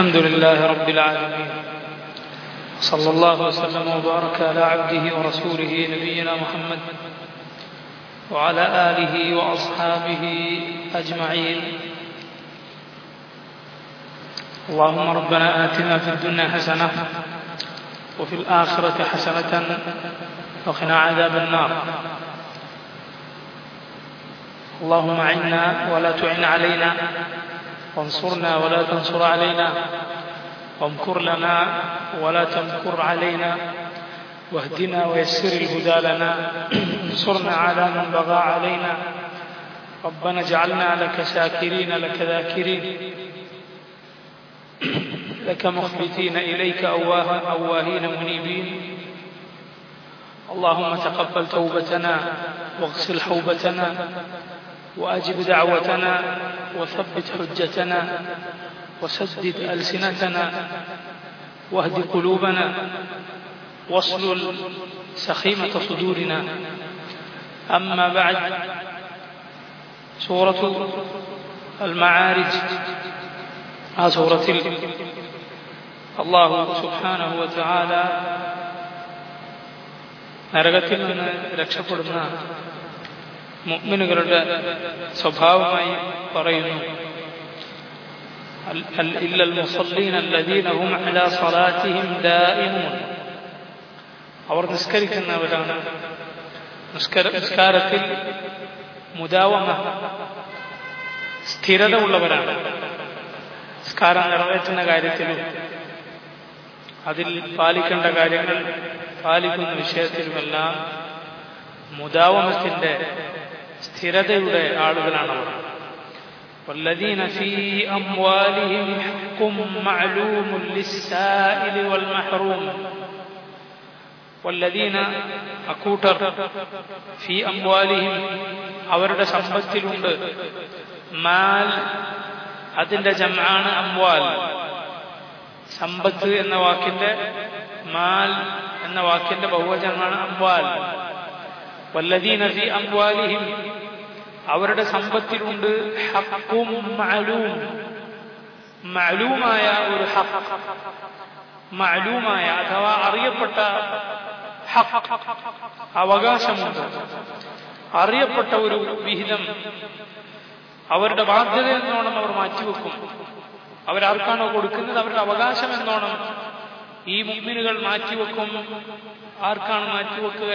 الحمد لله رب العالمين صلى الله وسلم وبارك على عبده ورسوله نبينا محمد وعلى آله وأصحابه أجمعين اللهم ربنا آتنا في الدنيا حسنة وفي الآخرة حسنة وقنا عذاب النار اللهم عنا ولا تعن علينا وانصرنا ولا تنصر علينا وامكر لنا ولا تمكر علينا واهدنا ويسر الهدى لنا انصرنا على من بغى علينا ربنا اجعلنا لك شاكرين لك ذاكرين لك مخبتين إليك أواه أواهين منيبين اللهم تقبل توبتنا واغسل حوبتنا وأجب دعوتنا وثبت حجتنا وسدد ألسنتنا واهد قلوبنا واصلل سخيمة صدورنا أما بعد سورة المعارج ആ സൂറത്തിൽ അള്ളാഹു സുഹാനഹു വചാല നരകത്തിൽ നിന്ന് രക്ഷപ്പെടുന്ന മുഗ്മിനുകളുടെ സ്വഭാവമായി പറയുന്നു إلا المصلين الذين هم على صلاتهم دائمون അവർ നിസ്കരിക്കുന്നവരാണ് നിസ്കാരത്തിൽ മുദാവമ സ്ഥിരത ഉള്ളവരാണ് നിസ്കാരം നിറവേറ്റുന്ന കാര്യത്തിലും അതിൽ പാലിക്കേണ്ട കാര്യങ്ങൾ പാലിക്കുന്ന വിഷയത്തിലുമെല്ലാം മുദാവമത്തിന്റെ സ്ഥിരതയുടെ ആളുകളാണവർ والذين في أموالهم حق معلوم للسائل والمحروم والذين അക്കൂട്ടർ ഫി അംവാലിഹിം അവരുടെ സമ്പത്തിലുണ്ട് മാൽ അതിന്റെ ജമാണ് അംവാൽ സമ്പത്ത് എന്ന വാക്കിന്റെ മാൽ എന്ന വാക്കിന്റെ ബഹുവചനമാണ് അംവാൽ വല്ലദീന ഫി അംവാലിഹിം അവരുടെ സമ്പത്തിലുണ്ട് ഹക്കും മഅലൂം മഅലൂമായ ഒരു ഹക്ക് മഅലൂമായ അഥവാ അറിയപ്പെട്ട ഹക്ക് അവകാശമുണ്ട് അറിയപ്പെട്ട ഒരു വിഹിതം അവരുടെ ബാധ്യത എന്നോണം അവർ മാറ്റിവെക്കും അവരാർക്കാണോ കൊടുക്കുന്നത് അവരുടെ അവകാശം എന്നോണം ഈ മുമ്മിനുകൾ മാറ്റിവെക്കും ആർക്കാണ് മാറ്റിവെക്കുക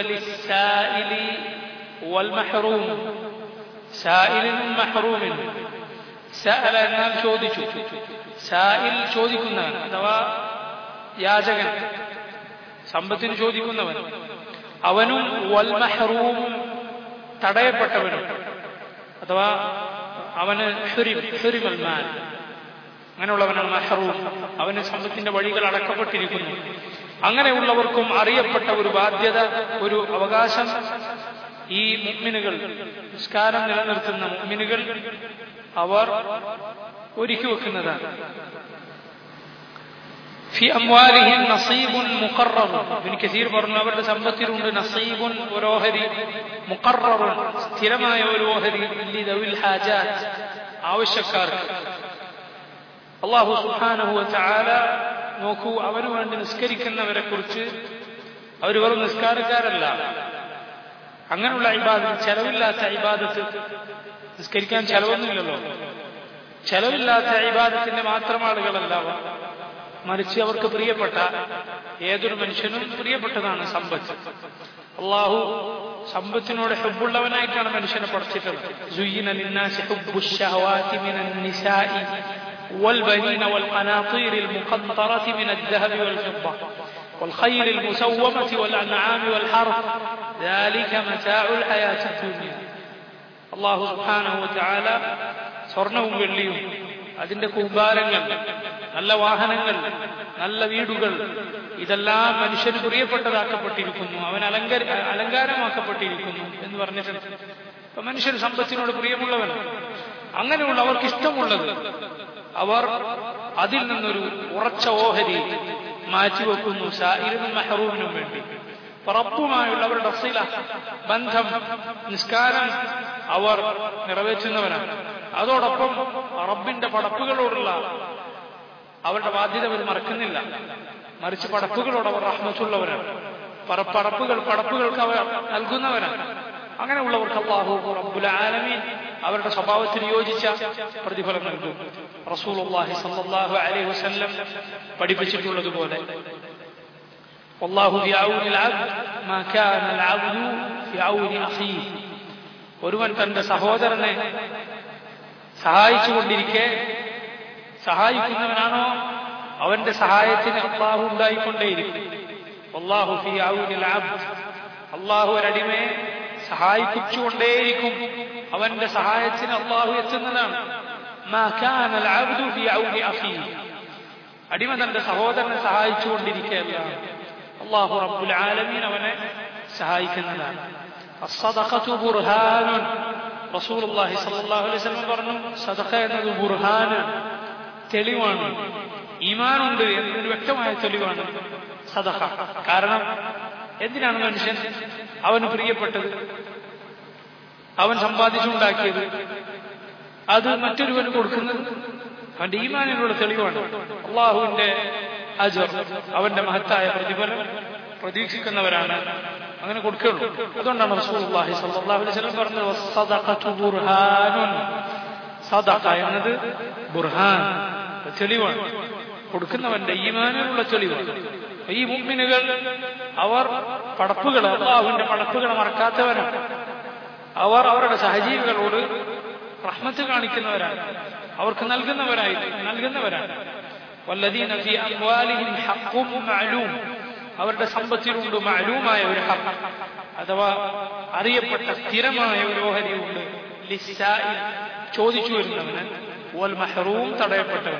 സായിലിനും മഹറൂമിനും സഅല എന്നാൽ ചോദിച്ചു സായിൽ ചോദിക്കുന്നവൻ അഥവാ യാചകൻ സമ്പത്തിന് ചോദിക്കുന്നവൻ അവനും വൽ മഹറൂമും തടയപ്പെട്ടവനും അഥവാ അവന് മാൻ അങ്ങനെയുള്ളവനാണ് മഹറൂം അവന് സമ്പത്തിന്റെ വഴികൾ അടക്കപ്പെട്ടിരിക്കുന്നു അങ്ങനെയുള്ളവർക്കും അറിയപ്പെട്ട ഒരു ബാധ്യത ഒരു അവകാശം ഈ മുഗ്മിനുകൾ നിസ്കാരം നിലനിർത്തുന്ന മുഗ്മിനുകൾ അവർ ഒരുക്കി വെക്കുന്നതാണ് في أموالهم نصيب مقرر ابن كثير പറഞ്ഞു അവരുടെ സമ്പത്തിലുണ്ട് നസീബുൻ ഒരോഹരി മുഖറർ സ്ഥിരമായ ഒരു ഓഹരി ലിദവിൽ ഹാജാത്ത് ആവശ്യക്കാർക്ക് അള്ളാഹു സുബ്ഹാനഹു വതആല നോക്കൂ അവന് വേണ്ടി നിസ്കരിക്കുന്നവരെ കുറിച്ച് അവർ വെറും നിസ്കാരക്കാരല്ല അങ്ങനെയുള്ള ഇബാദത്ത് ചെലവില്ലാത്ത ഇബാദത്ത് നിസ്കരിക്കാൻ ചെലവൊന്നുമില്ലല്ലോ ചെലവില്ലാത്ത ഇബാദത്തിന്റെ മാത്രം ആളുകളല്ല മറിച്ച് അവർക്ക് പ്രിയപ്പെട്ട ഏതൊരു മനുഷ്യനും പ്രിയപ്പെട്ടതാണ് സമ്പത്ത് അള്ളാഹു സമ്പത്തിനോട് ഹെബുള്ളവനായിട്ടാണ് മനുഷ്യനെ പഠിച്ചിട്ടുള്ളത് والبنين والقناطير المقنطرة من الذهب والفضة والخيل المسومة والأنعام والحرث ذلك متاع الحياة الدنيا الله سبحانه وتعالى സ്വർണവും വെള്ളിയും അതിന്റെ കൂമ്പാരങ്ങൾ നല്ല വാഹനങ്ങൾ നല്ല വീടുകൾ ഇതെല്ലാം മനുഷ്യന് പ്രിയപ്പെട്ടതാക്കപ്പെട്ടിരിക്കുന്നു അവൻ അലങ്ക അലങ്കാരമാക്കപ്പെട്ടിരിക്കുന്നു എന്ന് പറഞ്ഞിട്ടുണ്ട് അപ്പൊ മനുഷ്യർ സമ്പത്തിനോട് പ്രിയമുള്ളവൻ അങ്ങനെയുള്ളവർക്ക് ഇഷ്ടമുള്ളത് അവർ അതിൽ നിന്നൊരു ഉറച്ച ഓഹരി മാറ്റിവെക്കുന്നു ഷായിരിനും മെഹറൂവിനും വേണ്ടി റബ്ബുമായുള്ള അവരുടെ അസില ബന്ധം നിസ്കാരം അവർ നിറവേറ്റുന്നവരാണ് അതോടൊപ്പം റബ്ബിന്റെ പടപ്പുകളോടുള്ള അവരുടെ ബാധ്യത അവർ മറക്കുന്നില്ല മറിച്ച് പടപ്പുകളോട് അവർ റഹ്മത്തുള്ളവരാണ് പറ- പടപ്പുകൾ പടപ്പുകൾക്ക് അവർ നൽകുന്നവരാണ് അങ്ങനെയുള്ളവർക്ക് അള്ളാഹു റബ്ബുൽ ആലമീൻ അവരുടെ സ്വഭാവത്തിന് യോജിച്ച പ്രതിഫലം നൽകും റസൂലുള്ളാഹി സ്വല്ലല്ലാഹു അലൈഹി വസല്ലം പഠിപ്പിച്ചിട്ടുള്ളതുപോലെ والله في عون العبد ما كان العبد في عون أخيه ഒരുവൻ തന്റെ സഹോദരനെ സഹായിച്ചുകൊണ്ടിരിക്കെ സഹായിക്കുന്നവനാണോ അവന്റെ സഹായത്തിന് അള്ളാഹു ഉണ്ടായിക്കൊണ്ടേയിരിക്കും അള്ളാഹു ഫി ഔനിൽ അബ്ദ് അള്ളാഹു ഒരടിമയെ സഹായിപ്പിച്ചുകൊണ്ടേയിരിക്കും അവന്റെ സഹായത്തിന് അള്ളാഹു എത്തുന്നതാണ് മാ കാന അൽ അബ്ദു ഫി ഔനി അഖീഹി അടിമ തന്റെ സഹോദരനെ സഹായിച്ചുകൊണ്ടിരിക്കുകയല്ല അള്ളാഹു റബ്ബുൽ ആലമീൻ അവനെ സഹായിക്കുന്നതാണ് الصدقة برهان റസൂൽ അള്ളാഹി സല്ലാഹു അലൈഹി സ്വലം പറഞ്ഞു സദഖ എന്നത് ബുർഹാന് തെളിവാണ് ഈമാനുണ്ട് എന്നതിന് വ്യക്തമായ തെളിവാണ് സദഖ കാരണം എന്തിനാണ് മനുഷ്യൻ അവന് പ്രിയപ്പെട്ടത് അവൻ സമ്പാദിച്ചുണ്ടാക്കിയത് അത് മറ്റൊരുവന് കൊടുക്കുന്നത് അവന്റെ ഈമാനിനുള്ള തെളിവാണ് അള്ളാഹുവിന്റെ അജർ അവന്റെ മഹത്തായ പ്രതിഫലം പ്രതീക്ഷിക്കുന്നവരാണ് അങ്ങനെ കൊടുക്കുകയുള്ളൂ അതുകൊണ്ടാണ് റസൂലുള്ളാഹി സ്വല്ലല്ലാഹു അലൈഹി വസല്ലം പറഞ്ഞത് വസ്സദഖതു ബുർഹാനുൻ സദഖ എന്നത് ബുർഹാൻ തെളിവാണ് കൊടുക്കുന്നവന്റെ ഈമാനിലുള്ള തെളിവാണ് ഈ മുഅ്മിനുകൾ അവർ പടപ്പുകൾ അള്ളാഹുവിന്റെ പടപ്പുകളെ മറക്കാത്തവരാണ് അവർ അവരുടെ സഹജീവികളോട് റഹ്മത്ത് കാണിക്കുന്നവരാണ് അവർക്ക് നൽകുന്നവരായി നൽകുന്നവരാണ് വല്ലദീന ഫി അംവാലിഹിം ഹഖ്ഖും മഅലൂം അവരുടെ സമ്പത്തിലുണ്ട് മഅലൂമായ ഒരു ഹഖ് അഥവാ അറിയപ്പെട്ട സ്ഥിരമായ ഒരു ഓഹരിയുണ്ട് ലിസ്സായിൽ ചോദിച്ചു വരുന്നവന് വൽ മഹറൂം തടയപ്പെട്ടവൻ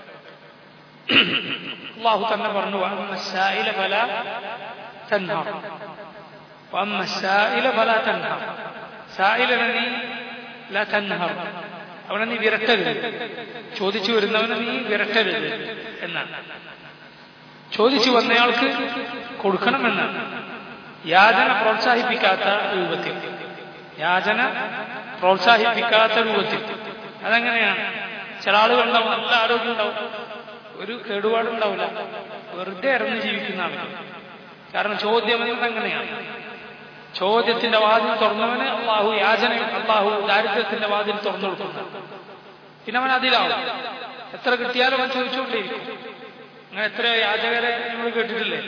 അള്ളാഹു തന്നെ പറഞ്ഞു വഅമ്മ السائل فلا تنهر وأما السائل فلا تنهر സായിലനെ നീ لا تنهر അവനെ നീ വിരട്ടരുത് ചോദിച്ചു വരുന്നവനെ നീ വിരട്ടരുത് എന്നാണ് ചോദിച്ചു വന്നയാൾക്ക് കൊടുക്കണമെന്നാണ് യാചന പ്രോത്സാഹിപ്പിക്കാത്ത രൂപത്തിൽ യാചന പ്രോത്സാഹിപ്പിക്കാത്ത രൂപത്തിൽ അതെങ്ങനെയാണ് ചില ആളുകളുണ്ടാവും നല്ല ആരോഗ്യം ഉണ്ടാവും ഒരു കേടുപാടുണ്ടാവില്ല വെറുതെ ഇറങ്ങി ജീവിക്കുന്ന ആളുകൾ കാരണം ചോദ്യം എന്നത് അങ്ങനെയാണ് ചോദ്യത്തിന്റെ വാതിൽ തുറന്നവന് അള്ളാഹു യാചന അള്ളാഹു ദാരിദ്ര്യത്തിന്റെ വാതിൽ തുറന്നു കൊടുക്കുന്നു പിന്നെ അവൻ അതിലാവും എത്ര കിട്ടിയാലും അവൻ ചോദിച്ചുകൊണ്ടേയിരിക്കും അങ്ങനെ എത്രയോ യാചകരെ നമ്മൾ കേട്ടിട്ടില്ലേ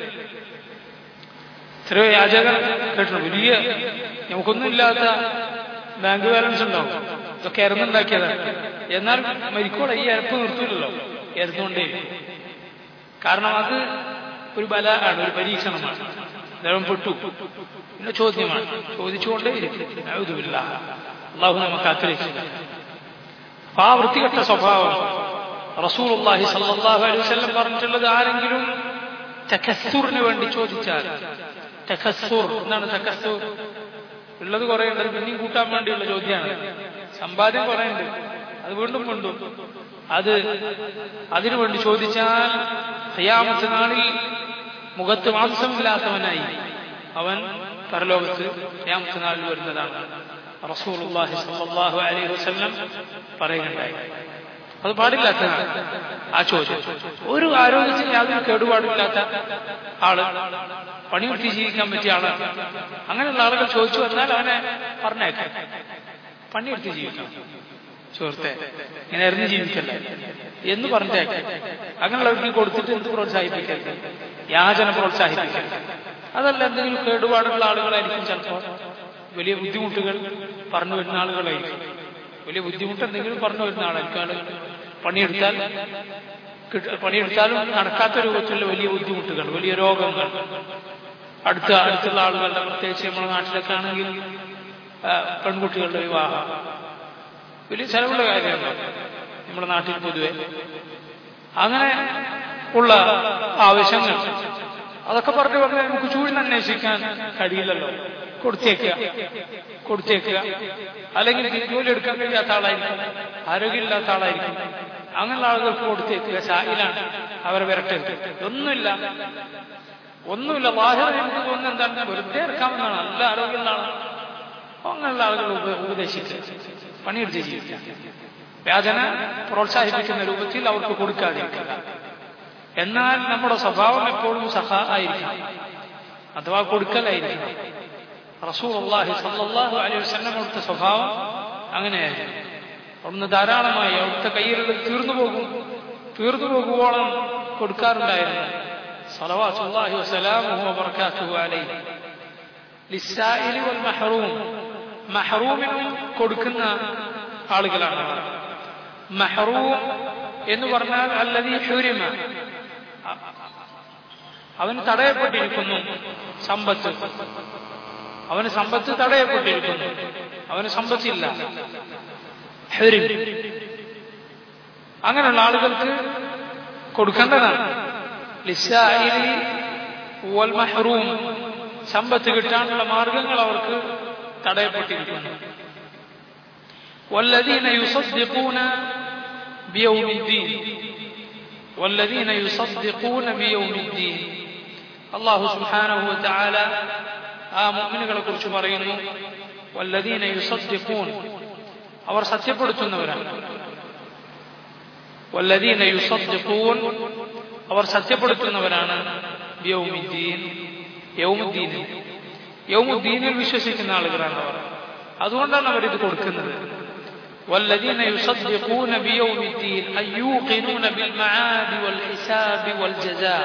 എത്രയോ യാചകർ കേട്ടിട്ടുണ്ട് വലിയ നമുക്കൊന്നുമില്ലാത്ത ബാങ്ക് ബാലൻസ് ഉണ്ടാവും ഇതൊക്കെ ഇറന്നുണ്ടാക്കിയതാണ് എന്നാൽ മരിക്കോടെ ഈ ഇരപ്പ് നിർത്തൂലല്ലോ ഇറന്നുകൊണ്ടേ കാരണം അത് ഒരു ബല ആണ് ഒരു പരീക്ഷണമാണ് ദൈവം പെട്ടു പിന്നെ ചോദ്യമാണ് ചോദിച്ചുകൊണ്ടേ ഇരിക്കും അള്ളാഹു നമുക്ക് ആഗ്രഹിച്ചില്ല അപ്പൊ ആ വൃത്തികെട്ട സ്വഭാവം റസൂലുള്ളാഹി സല്ലല്ലാഹു അലൈഹി വസല്ലം പറഞ്ഞിട്ടുള്ളത് ആരെങ്കിലും തകസ്സുറിന് വേണ്ടി ചോദിച്ചാൽ തകസ്സുർ എന്താണ് തകസ്സുർ ഉള്ളത് കുറെ ഉണ്ട് അത് പിന്നെയും കൂട്ടാൻ വേണ്ടിയുള്ള ചോദ്യമാണ് സമ്പാദ്യം കുറെ ഉണ്ട് അത് വീണ്ടും കൊണ്ടു അത് അതിനു വേണ്ടി ചോദിച്ചാൽ ഖിയാമത്ത് നാളിൽ മുഖത്ത് മാംസമില്ലാത്തവനായി അവൻ പരലോകത്ത് ഖിയാമത്ത് നാളിൽ വരുന്നതാണ് റസൂലുള്ളാഹി സല്ലല്ലാഹു അലൈഹി വസല്ലം പറയുകയുണ്ടായി അത് പാടില്ലാത്തതാണ് ആ ചോദ്യം ഒരു ആരോഗ്യത്തിന് യാതൊരു കേടുപാടില്ലാത്ത ആള് പണിയെടുത്ത് ജീവിക്കാൻ പറ്റിയ ആളാണ് അങ്ങനെയുള്ള ആളുകൾ ചോദിച്ചു വന്നാൽ അവനെ പറഞ്ഞേക്കാം പണിയെടുത്ത് ജീവിക്കാം സുഹൃത്തെ ഇങ്ങനെ എറിഞ്ഞ് ജീവിക്കല്ലേ എന്ന് പറഞ്ഞേക്കാം അങ്ങനെയുള്ളവർക്ക് കൊടുത്തിട്ട് എന്ത് പ്രോത്സാഹിപ്പിക്കരുത് യാചന പ്രോത്സാഹിപ്പിക്കരുത് അതല്ല എന്തെങ്കിലും കേടുപാടുള്ള ആളുകളായിരിക്കും ചിലപ്പോൾ വലിയ ബുദ്ധിമുട്ടുകൾ പറഞ്ഞു വരുന്ന ആളുകളായിരിക്കും വലിയ ബുദ്ധിമുട്ട് എന്തെങ്കിലും പറഞ്ഞു വരുന്ന ആളായിരിക്കും ആളുകൾ പണിയെടുത്താൽ പണിയെടുത്താലും നടക്കാത്ത രൂപത്തിലുള്ള വലിയ ബുദ്ധിമുട്ടുകൾ വലിയ രോഗങ്ങൾ അടുത്ത അടുത്തുള്ള ആളുകളുടെ പ്രത്യേകിച്ച് നമ്മുടെ നാട്ടിലൊക്കെ ആണെങ്കിൽ പെൺകുട്ടികളുടെ വിവാഹം വലിയ ചെലവുള്ള കാര്യമാണ് നമ്മുടെ നാട്ടിൽ പൊതുവെ അങ്ങനെ ഉള്ള ആവശ്യങ്ങൾ അതൊക്കെ പറഞ്ഞു പറഞ്ഞാൽ നമുക്ക് ചൂഴിൽ അന്വേഷിക്കാൻ കഴിയില്ലല്ലോ കൊടുത്തേക്കുക കൊടുത്തേക്കുക അല്ലെങ്കിൽ ജോലി എടുക്കാൻ കഴിയാത്ത ആളായിരിക്കും ആരോഗ്യമില്ലാത്ത ആളായിരിക്കും അങ്ങനെയുള്ള ആളുകൾക്ക് കൊടുത്തേക്കുക ശായിലാണ് അവരെ വരട്ടരുത് ഒന്നുമില്ല ഒന്നുമില്ല വാഹന നമുക്ക് തോന്നുന്നത് എന്താണ് വെറുതെ ഇറക്കാമെന്നാണ് നല്ല ആരോഗ്യമുള്ള ആളാണ് അങ്ങനെയുള്ള ആളുകൾ ഉപദേശിക്കുക പണിയെടുത്ത് ജീവിക്കുക വ്യാജന പ്രോത്സാഹിപ്പിക്കുന്ന രൂപത്തിൽ അവർക്ക് കൊടുക്കാതിരിക്കുക എന്നാൽ നമ്മുടെ സ്വഭാവം എപ്പോഴും സഹ ആയിരിക്കണം അഥവാ കൊടുക്കലായിരിക്കണം റസൂൽ അള്ളാഹി സല്ലാഹു അലൈഹി വസ്ലം അവിടുത്തെ സ്വഭാവം അങ്ങനെയായിരുന്നു അവിടുന്ന് ധാരാളമായി അവിടുത്തെ കയ്യിലുള്ളത് തീർന്നു പോകും തീർന്നു പോകുവോളം കൊടുക്കാറുണ്ടായിരുന്നു സലവാസുല്ലാഹി വസലാമുഹു വബർക്കാത്തുഹു അലൈഹി ലിസ്സായിലി വൽ മഹറൂം മഹറൂമിനും കൊടുക്കുന്ന ആളുകളാണ് അവർ മഹറൂം എന്ന് പറഞ്ഞാൽ അല്ലതീ ഹുരിമ അവന് തടയപ്പെട്ടിരിക്കുന്നു സമ്പത്ത് അവന് സമ്പത്ത് തടയപ്പെട്ടിരിക്കുന്നു അവന് സമ്പത്തില്ല ഹുരിം അങ്ങനെയുള്ള ആളുകൾക്ക് കൊടുക്കേണ്ടതാണ് ലിസായിലി വൽ മഹ്റൂം സമ്പത്ത് കിട്ടാനുള്ള മാർഗങ്ങൾ അവർക്ക് തടയപ്പെട്ടിരിക്കുന്നു والذين يصدقون بيوم الدين والذين يصدقون بيوم الدين الله سبحانه وتعالى ആ മുഅ്മിനുകളെ കുറിച്ച് പറയുന്നു والذين يصدقون അവർ സത്യപ്പെടുത്തുന്നവരാണ് والذين يصدقون അവർ സത്യപ്പെടുത്തുന്നവരാണ് യൗമുദ്ദീൻ യൗമുദ്ദീനിൽ യൗമുദ്ദീനിൽ വിശ്വസിക്കുന്ന ആളുകളാണ് അവർ അതുകൊണ്ടാണ് അവർ ഇത് കൊടുക്കുന്നത് والذين يصدقون بيوم الدين أي يوقنون بالمعاد والحساب والجزاء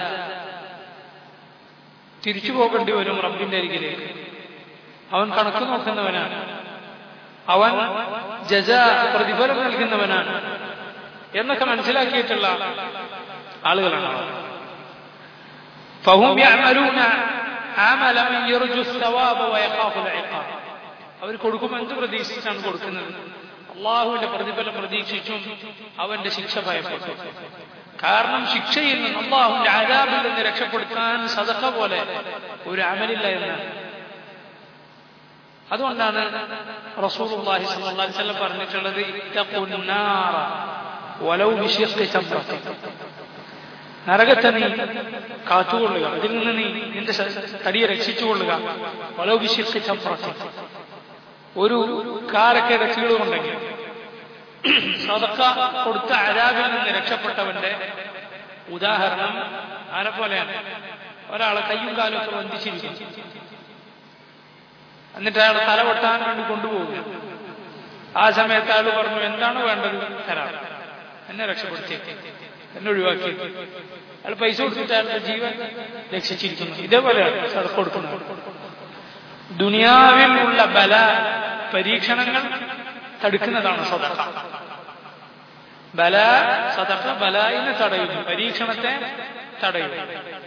തിരിച്ചു പോകേണ്ടി വരും റബ്ബിന്റെ അരികിലേക്ക് അവൻ കണക്ക് നോക്കുന്നവനാണ് അവൻ ജജ പ്രതിഫലം നൽകുന്നവനാണ് എന്നൊക്കെ മനസ്സിലാക്കിയിട്ടുള്ള ആളുകളാണ് അവർ فهم يعملون عمل من يرجو الثواب ويخاف العقاب അവർ കൊടുക്കുമ്പോൾ എന്ത് പ്രതീക്ഷിച്ചാണ് കൊടുക്കുന്നത് അള്ളാഹുവിന്റെ പ്രതിഫലം പ്രതീക്ഷിച്ചും അവന്റെ ശിക്ഷ ഭയപ്പെട്ടു കാരണം ശിക്ഷയിൽ നിന്ന് അള്ളാഹുവിന്റെ ആരാബിൽ നിന്ന് രക്ഷപ്പെടുത്താൻ സദക്ക പോലെ ഒരു അമലില്ല എന്നാണ് അതുകൊണ്ടാണ് റസൂലുള്ളാഹി സ്വല്ലല്ലാഹി അലൈഹി വസല്ലം പറഞ്ഞിട്ടുള്ളത് ഇത്തഖുന്നാറ വലൗ ബിശിഖ്ഖി തംറത്തി നരകത്തെ നീ കാത്തുകൊള്ളുക അതിൽ നിന്ന് നീ നിന്റെ തടിയെ രക്ഷിച്ചുകൊള്ളുക വലൗ ബിശിഖ്ഖി തംറത്തി ഒരു കാരക്കയുടെ ചീളുകൊണ്ടെങ്കിൽ സദക്ക കൊടുത്ത അരാബിൽ നിന്ന് രക്ഷപ്പെട്ടവന്റെ ഉദാഹരണം ആരെ പോലെയാണ് ഒരാളെ കയ്യും കാലും ഒക്കെ ബന്ധിച്ചിരിക്കും എന്നിട്ട് അയാൾ തല വെട്ടാൻ വേണ്ടി കൊണ്ടുപോകുക ആ സമയത്ത് അയാൾ പറഞ്ഞു എന്താണ് വേണ്ടത് തരാം എന്നെ രക്ഷപ്പെടുത്തിയേക്ക് എന്നെ ഒഴിവാക്കി അയാൾ പൈസ കൊടുത്തിട്ട് അയാളുടെ ജീവൻ രക്ഷിച്ചിരിക്കുന്നു ഇതേപോലെയാണ് സദക്ക കൊടുക്കുന്നത് ദുനിയാവിൽ ഉള്ള ബല പരീക്ഷണങ്ങൾ തടുക്കുന്നതാണ് സദക്ക ബല സദക്ക ബലായിനെ തടയുന്നു പരീക്ഷണത്തെ തടയുന്നു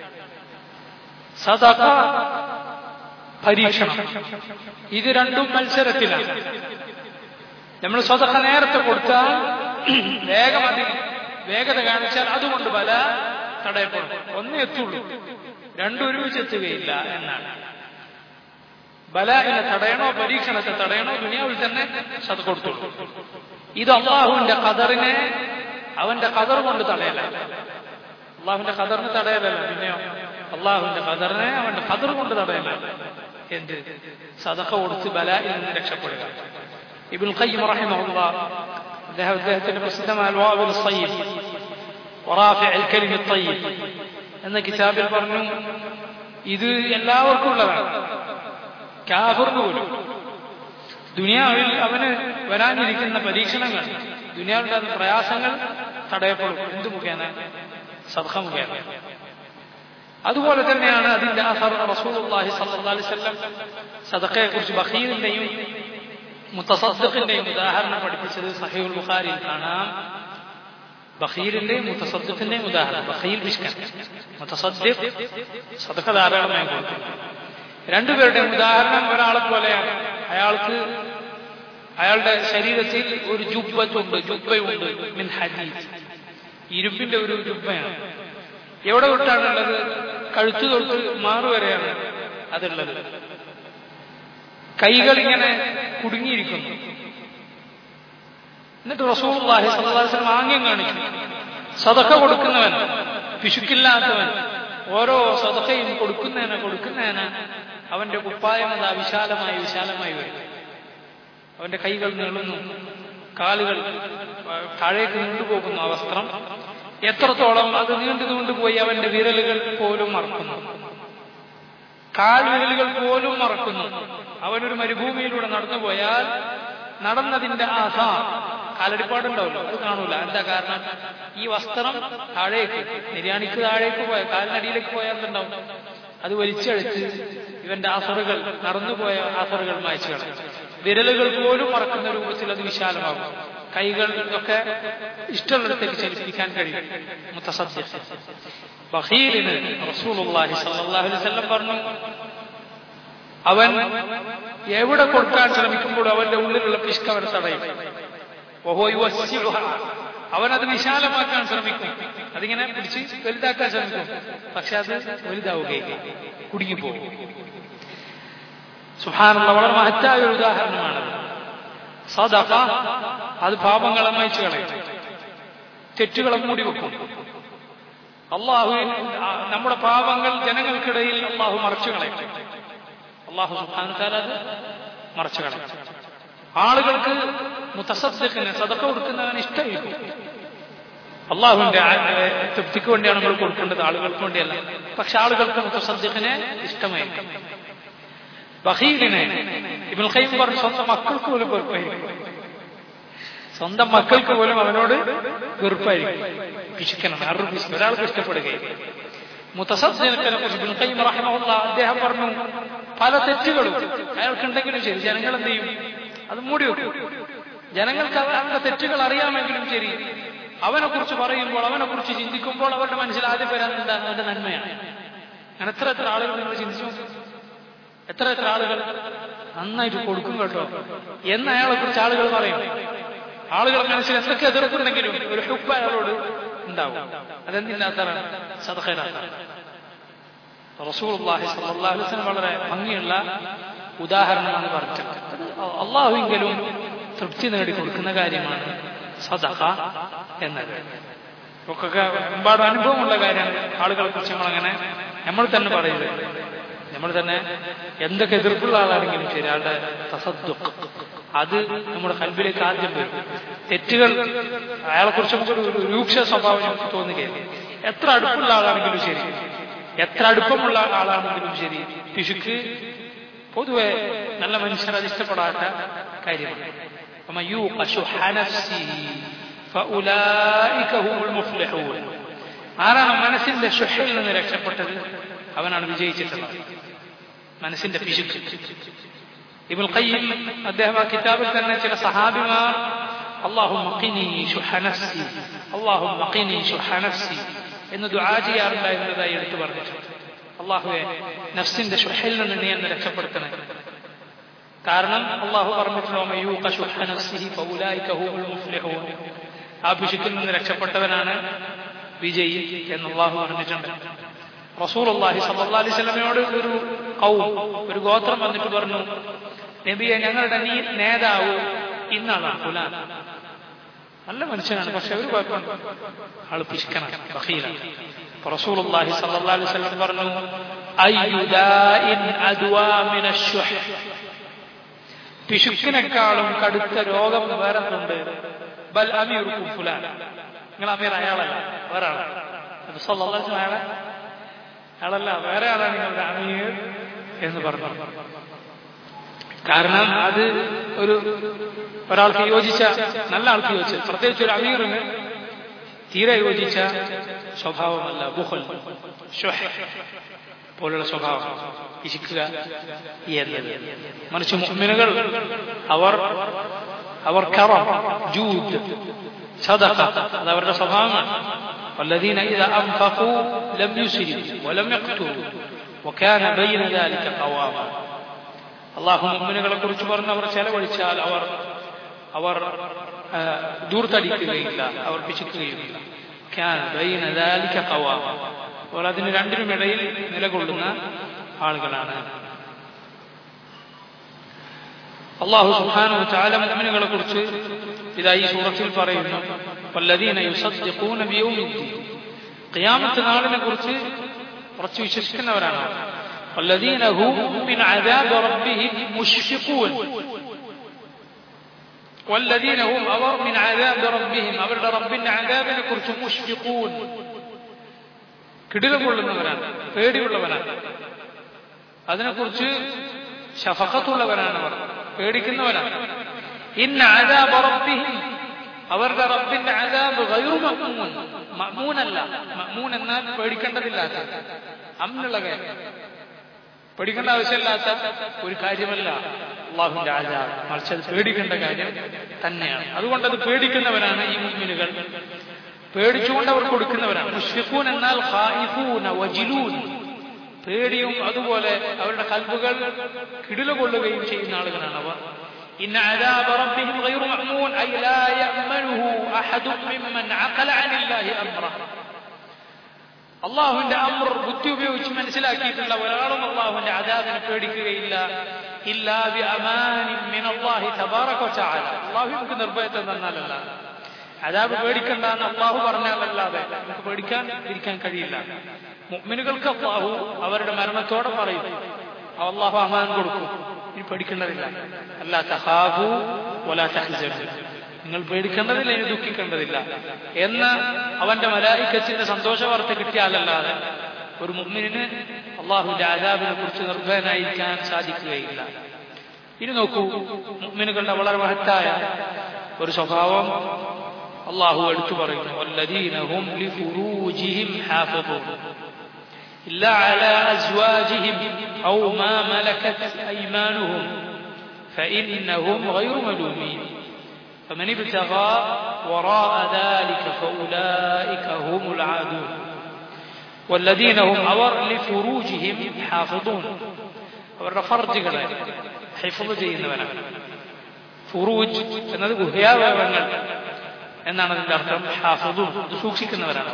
സദക്ക പരീക്ഷണം ഇത് രണ്ടും മത്സരത്തിലാണ് നമ്മൾ സ്വതക്ക നേരത്തെ കൊടുത്താൽ വേഗം അതി വേഗത കാണിച്ചാൽ അതുകൊണ്ട് ബല തടയപ്പെടും ഒന്നേ എത്തുള്ളൂ രണ്ടും ഒരുമിച്ച് എത്തുകയില്ല എന്നാണ് ബലാഹിനെ തടയണോ പരീക്ഷണത്തെ തടയണോ ദുനിയാവിൽ തന്നെ അത് കൊടുത്തു ഇത് അള്ളാഹുവിന്റെ കതറിനെ അവന്റെ കതർ കൊണ്ട് തടയല അള്ളാഹുവിന്റെ കതറിന് തടയലല്ല പിന്നെയോ അള്ളാഹുവിന്റെ കതറിനെ അവന്റെ കതർ കൊണ്ട് തടയല എന്ത് സദക്ക കൊടുത്ത് ബലായിൽ നിന്ന് രക്ഷപ്പെടുക ഇബുൽ ഖയ്യിം റഹിമഹുള്ള അദ്ദേഹം അദ്ദേഹത്തിന്റെ പ്രസിദ്ധമായ അൽവാബുൽ സയ്യിദ് വറാഫിഅ അൽ കലിമ തയ്യിബ് എന്ന കിതാബിൽ പറഞ്ഞു ഇത് എല്ലാവർക്കും ഉള്ളതാണ് കാഫറിന് പോലും ദുനിയാവിൽ അവന് വരാനിരിക്കുന്ന പരീക്ഷണങ്ങൾ ദുനിയാവിലുണ്ടാകുന്ന പ്രയാസങ്ങൾ തടയപ്പെടും എന്ത് മുഖേന സദഖ മുഖേന അതുപോലെ തന്നെയാണ് അതിന്റെ അസർ റസൂലുള്ളാഹി സ്വല്ലല്ലാഹി അലൈഹി വസല്ലം സദഖയെ കുറിച്ച് ബഖീറിന്റെയും മുത്തസദ്ദിഖിന്റെയും ഉദാഹരണം പഠിപ്പിച്ചത് സഹീഹുൽ ബുഖാരിയിൽ കാണാം ബഖീലിന്റെയും മുത്തസദ്ദിഖിന്റെയും ഉദാഹരണം ബഖീൽ ബിഷ്കൻ മുത്തസദ്ദിഖ് സദഖ ധാരാളമായി കൊടുക്കുന്നു രണ്ടുപേരുടെയും ഉദാഹരണം ഒരാളെ പോലെയാണ് അയാൾക്ക് അയാളുടെ ശരീരത്തിൽ ഒരു ജുബത്തുണ്ട് ജുബയുണ്ട് മിൻ ഹദീസ് ഇരുമ്പിന്റെ ഒരു ജുബയാണ് എവിടെ തൊട്ടാണുള്ളത് കഴുത്തു തൊട്ട് മാറുവരെയാണ് അതുള്ളത് കൈകൾ ഇങ്ങനെ കുടുങ്ങിയിരിക്കുന്നു എന്നിട്ട് റസൂർഹി സല്ലാസ്ലം ആംഗ്യം കാണിച്ചു സതക്ക കൊടുക്കുന്നവൻ പിശുക്കില്ലാത്തവൻ ഓരോ സതക്കയും കൊടുക്കുന്നതിന് കൊടുക്കുന്നതിന് അവന്റെ കുപ്പായം അത് വിശാലമായി വിശാലമായി വരും അവന്റെ കൈകൾ നീളുന്നു കാലുകൾ താഴേക്ക് നീണ്ടുപോകുന്നു ആ വസ്ത്രം എത്രത്തോളം അത് നീണ്ടു നീണ്ടുപോയി അവന്റെ വിരലുകൾ പോലും മറക്കുന്നു കാൽവിരലുകൾ പോലും മറക്കുന്നു അവനൊരു മരുഭൂമിയിലൂടെ നടന്നുപോയാൽ നടന്നതിന്റെ ആസാ കാലടിപ്പാടുണ്ടാവല്ലോ അത് കാണൂല എന്താ കാരണം ഈ വസ്ത്രം താഴേക്ക് നിര്യാണിക്ക് താഴേക്ക് പോയ കാലിനടിയിലേക്ക് പോയാൽ എന്തുണ്ടാവും അത് വലിച്ചഴിച്ച് ഇവന്റെ ആസറുകൾ നടന്നുപോയ ആസറുകൾ മായച്ചു കളയും വിരലുകൾ പോലും മറക്കുന്ന രൂപത്തിൽ അത് വിശാലമാകും കൈകൾ ഒക്കെ ഇഷ്ടമുള്ളിടത്തേക്ക് ചലിപ്പിക്കാൻ കഴിയും മുത്തസദ്യ ബഹീലിന് റസൂലുള്ളാഹി സ്വല്ലല്ലാഹു അലൈഹി വസല്ലം പറഞ്ഞു അവൻ എവിടെ കൊടുക്കാൻ ശ്രമിക്കുമ്പോൾ അവന്റെ ഉള്ളിലുള്ള പിഷ്ക അവൻ തടയും വഹുവ യുവസ്സിഉഹ. അവനത് വിശാലമാക്കാൻ ശ്രമിക്കും അതിങ്ങനെ പിടിച്ച് വലുതാക്കാൻ ശ്രമിക്കും പക്ഷെ അത് വലുതാവുകയില്ല കുടുങ്ങിപ്പോകും സുഹാനുള്ള വളരെ മഹത്തായ ഒരു ഉദാഹരണമാണത് സദഖ അത് പാപങ്ങളെ മായ്ച്ചു കളയും തെറ്റുകളെ മൂടി വെക്കും അള്ളാഹു നമ്മുടെ പാപങ്ങൾ ജനങ്ങൾക്കിടയിൽ അള്ളാഹു മറച്ചു കളയും അള്ളാഹു സുഹാനത്താൽ അത് മറച്ചു കളയും ആളുകൾക്ക് മുത്തസദ്ദിഖിന് സദക്ക കൊടുക്കുന്നവന് ഇഷ്ടമായിരിക്കും അള്ളാഹുവിന്റെ തൃപ്തിക്ക് വേണ്ടിയാണ് നമ്മൾ കൊടുക്കേണ്ടത് ആളുകൾക്ക് വേണ്ടിയല്ല പക്ഷെ ആളുകൾക്ക് മുത്തസദ്ദിഖിനെ ഇഷ്ടമായിരിക്കും ബഹീലിനെ ഇബിൻ ഖൈം പറഞ്ഞു സ്വന്തം മക്കൾക്ക് പോലും വെറുപ്പായിരിക്കും സ്വന്തം മക്കൾക്ക് പോലും അവനോട് വെറുപ്പായിരിക്കും പിശുക്കണം അറു പിശു ഒരാൾക്ക് ഇഷ്ടപ്പെടുകയും മുത്തസദ്ദിഖിനെ കുറിച്ച് ഇബ്നുൽ ഖയ്യിം റഹിമഹുല്ലാ അദ്ദേഹം പറഞ്ഞു പല തെറ്റുകളും അയാൾക്കുണ്ടെങ്കിലും ശരി ജനങ്ങൾ എന്ത് ചെയ്യും അത് മൂടി വെക്കും ജനങ്ങൾക്ക് അവരുടെ തെറ്റുകൾ അറിയാമെങ്കിലും ശരി അവനെ കുറിച്ച് പറയുമ്പോൾ അവനെ കുറിച്ച് ചിന്തിക്കുമ്പോൾ അവരുടെ മനസ്സിൽ ആദ്യം വരാൻ എന്താ അവന്റെ നന്മയാണ് അങ്ങനെ എത്ര എത്ര ആളുകൾ നിങ്ങൾ ചിന്തിച്ചു നോക്ക്. എത്ര എത്ര ആളുകൾ നന്നായിട്ട് കൊടുക്കും കേട്ടോ എന്ന് അയാളെ കുറിച്ച് ആളുകൾ പറയും ആളുകൾ മനസ്സിൽ എന്തൊക്കെ എതിർക്കുന്നുണ്ടെങ്കിലും ഒരു ഹുപ്പ് അയാളോട് ഉണ്ടാവും അതെന്തിനാത്താണ് സദഖയിനാത്താണ് റസൂലുള്ളാഹി സ്വല്ലല്ലാഹു അലൈഹി വസല്ലം വളരെ ഭംഗിയുള്ള ഉദാഹരണമാണ് പറഞ്ഞത് അത് അള്ളാഹുവിങ്കലും തൃപ്തി നേടി കൊടുക്കുന്ന കാര്യമാണ് സദഖ എന്നത് ഒക്കെ ഒരുപാട് അനുഭവമുള്ള കാര്യമാണ് ആളുകളെ കുറിച്ച് നമ്മളങ്ങനെ നമ്മൾ തന്നെ പറയുന്നത് നമ്മൾ തന്നെ എന്തൊക്കെ എതിർപ്പുള്ള ആളാണെങ്കിലും ശരി ആളുടെ തസദ്ദുഖ് അത് നമ്മുടെ കൽബിലേക്ക് ആദ്യം വരും തെറ്റുകൾ അയാളെ കുറിച്ച് നമുക്കൊരു ഒരു രൂക്ഷ സ്വഭാവം നമുക്ക് തോന്നുകയില്ല എത്ര അടുപ്പുള്ള ആളാണെങ്കിലും ശരി എത്ര അടുപ്പമുള്ള ആളാണെങ്കിലും ശരി പിശുക്ക് പൊതുവെ നല്ല മനുഷ്യർ അത് ഇഷ്ടപ്പെടാത്ത കാര്യമാണ് ومن يوق شح نفسه فأولئك هم المفلحون ആരാണ് മനസ്സിന്റെ ഷുഹിൽ നിന്ന് രക്ഷപ്പെട്ടത് അവനാണ് വിജയിച്ചിട്ടുള്ളത് മനസ്സിന്റെ പിശുക്ക് ഇബുൽ ഖയ്യിം അദ്ദേഹം ആ കിതാബിൽ തന്നെ ചില സഹാബിമാർ അള്ളാഹു മഖിനി ഷുഹ നഫ്സി അള്ളാഹു മഖിനി ഷുഹ നഫ്സി എന്ന് ദുആ ചെയ്യാറുണ്ടായിരുന്നതായി എടുത്തു പറഞ്ഞിട്ടുണ്ട് അള്ളാഹുവെ നഫ്സിന്റെ ഷുഹിൽ നിന്ന് നീ എന്നെ രക്ഷപ്പെടുത്തണേ കാരണം അള്ളാഹു പറഞ്ഞിട്ടുണ്ടോ ആ പിശുക്കിൽ നിന്ന് രക്ഷപ്പെട്ടവനാണ് വിജയി എന്ന് അള്ളാഹു പറഞ്ഞിട്ടുണ്ട് റസൂൽ അള്ളാഹി സല്ലാ അലൈഹി സ്വലമയോട് ഒരു ഔ ഒരു ഗോത്രം വന്നിട്ട് പറഞ്ഞു നബിയെ ഞങ്ങളുടെ നീ നേതാവ് ഇന്നാളാണ് ഫുലാൻ നല്ല മനുഷ്യനാണ് പക്ഷെ ഒരു കുഴപ്പമുണ്ട് ആള് പിശുക്കനാണ് ബഹീലാണ് റസൂൽ അള്ളാഹി സല്ലാ അലൈഹി സ്വലം പറഞ്ഞു അയ്യുദാഇൻ അദ്വാ മിനശ്ശുഹ് പിശുക്കിനേക്കാളും കടുത്ത രോഗം വേറെ ഉണ്ട് ബൽ അമീർക്കും ഫുലാൻ നിങ്ങൾ അമീർ അയാളല്ല വേറെ ആളാണ് അയാളെ അയാളല്ല വേറെ ആളാണ് നിങ്ങളുടെ അമീർ എന്ന് പറഞ്ഞു കാരണം അത് ഒരു ഒരാൾക്ക് യോജിച്ച നല്ല ആൾക്ക് യോജിച്ച പ്രത്യേകിച്ച് ഒരു അമീറിന് തീരെ യോജിച്ച സ്വഭാവമല്ല ബുഹൽ പോലുള്ള സ്വഭാവം ഇരിക്കുക എന്നത് മറിച്ച് മുഅ്മിനുകൾ അവർ അവർ കറം ജൂദ് സദഖ അത് അവരുടെ സ്വഭാവമാണ് والذين إذا أنفقوا لم يسرفوا ولم يقتروا وكان بين ذلك قواما അള്ളാഹു മുമ്മിനുകളെ കുറിച്ച് പറഞ്ഞ് അവർ ചെലവഴിച്ചാൽ അവർ അവർ ദൂർത്തടിക്കുകയില്ല അവർ പിശുക്കുകയില്ല അവർ അതിന് രണ്ടിനുമിടയിൽ നിലകൊള്ളുന്ന ആളുകളാണ് അള്ളാഹു സുഹാനു ചാല മുഅ്മിനുകളെ കുറിച്ച് ഇതാ ഈ സൂറത്തിൽ പറയുന്നു വല്ലദീന യുസദ്ദിഖൂന ബിയൗമിദ്ദീൻ ഖിയാമത്ത് നാളിനെ കുറിച്ച് കുറച്ച് വിശ്വസിക്കുന്നവരാണ് വല്ലദീന ഹും മിൻ അദാബ് റബ്ബിഹിം മുഷ്ഫിഖൂൻ والذين هم അവർ من عذاب ربهم അവരുടെ റബ്ബിന്റെ അദാബിനെ കുറിച്ച് മുഷ്ഫിഖൂൻ കിടിലം കൊള്ളുന്നവരാണ് പേടിയുള്ളവരാണ് അതിനെക്കുറിച്ച് ശഫഖത്തുള്ളവരാണ് അവർ പേടിക്കുന്നവരാണ് ഇന്ന അദാബ റബ്ബിഹിം അവരുടെ റബ്ബിന്റെ അദാബ് ഗൈറു മഅ്മൂൻ മഅ്മൂനല്ല മഅ്മൂൻ എന്നാൽ പേടിക്കേണ്ടതില്ലാത്ത അമ്നുള്ള കാര്യം പേടിക്കേണ്ട ആവശ്യമില്ലാത്ത ഒരു കാര്യമല്ല അള്ളാഹുവിന്റെ ആചാരം മറിച്ച് അത് പേടിക്കേണ്ട കാര്യം തന്നെയാണ് അതുകൊണ്ട് അത് പേടിക്കുന്നവരാണ് ഈ മുസ്ലിമുകൾ പേടിച്ചുകൊണ്ട് അവർ കൊടുക്കുന്നവരാണ് മുഷ്ഫിഖൂൻ എന്നാൽ ഖായിഫൂന വജിലൂൻ പേടിയും അതുപോലെ അവരുടെ കൽബുകൾ കിടില കൊള്ളുകയും ചെയ്യുന്ന ആളുകളാണ് അവർ إن عذاب ربهم غير مأمون أي لا يأمنه أحد ممن عقل عن الله أمره അള്ളാഹുവിന്റെ അമർ ബുദ്ധി ഉപയോഗിച്ച് മനസ്സിലാക്കിയിട്ടുള്ള ഒരാളും അള്ളാഹുവിന്റെ അദാബിനെ പേടിക്കുകയില്ല ഇല്ലാവി അള്ളാഹി തബാറക ചാല അള്ളാഹു നമുക്ക് നിർഭയത്വം തന്നാലല്ല അദാബ് പേടിക്കണ്ടെന്ന് അള്ളാഹു പറഞ്ഞാലല്ലാതെ നമുക്ക് പേടിക്കാൻ ഇരിക്കാൻ കഴിയില്ല മുഅ്മിനുകൾക്ക് അള്ളാഹു അവരുടെ മരണത്തോടെ പറയും അള്ളാഹു അമാൻ കൊടുക്കും ഇനി പേടിക്കേണ്ടതില്ല അല്ല തഹാബു ഒലാ തഹ്സനു നിങ്ങൾ പേടിക്കേണ്ടതില്ല ഇനി ദുഃഖിക്കേണ്ടതില്ല എന്ന് അവന്റെ മലായിക്കച്ചിന്റെ സന്തോഷ വാർത്ത കിട്ടിയാലല്ലാതെ ഒരു മുമ്മിന് അള്ളാഹുവിന്റെ ആദാബിനെ കുറിച്ച് നിർഭയനായിരിക്കാൻ സാധിക്കുകയില്ല ഇനി നോക്കൂ മുമ്മിനുകളുടെ വളരെ മഹത്തായ ഒരു സ്വഭാവം അള്ളാഹു എടുത്തു പറയുന്നു വല്ലദീനഹും ലിഫുറൂജിഹിം ഹാഫിദൂൻ إلا على أزواجهم أو ما ملكت أيمانهم فإنهم غير ملومين فمن ابتغى وراء ذلك فأولئك هم العادون والذين هم أور لفروجهم حافظون അവരുടെ ഫർജുകളെ ഹിഫുദ് ചെയ്യുന്നവരാണ് ഫുറൂജ് എന്നത് ഗുഹ്യാവയവങ്ങൾ എന്നാണ് അതിന്റെ അർത്ഥം ഹാഫുദും സൂക്ഷിക്കുന്നവരാണ്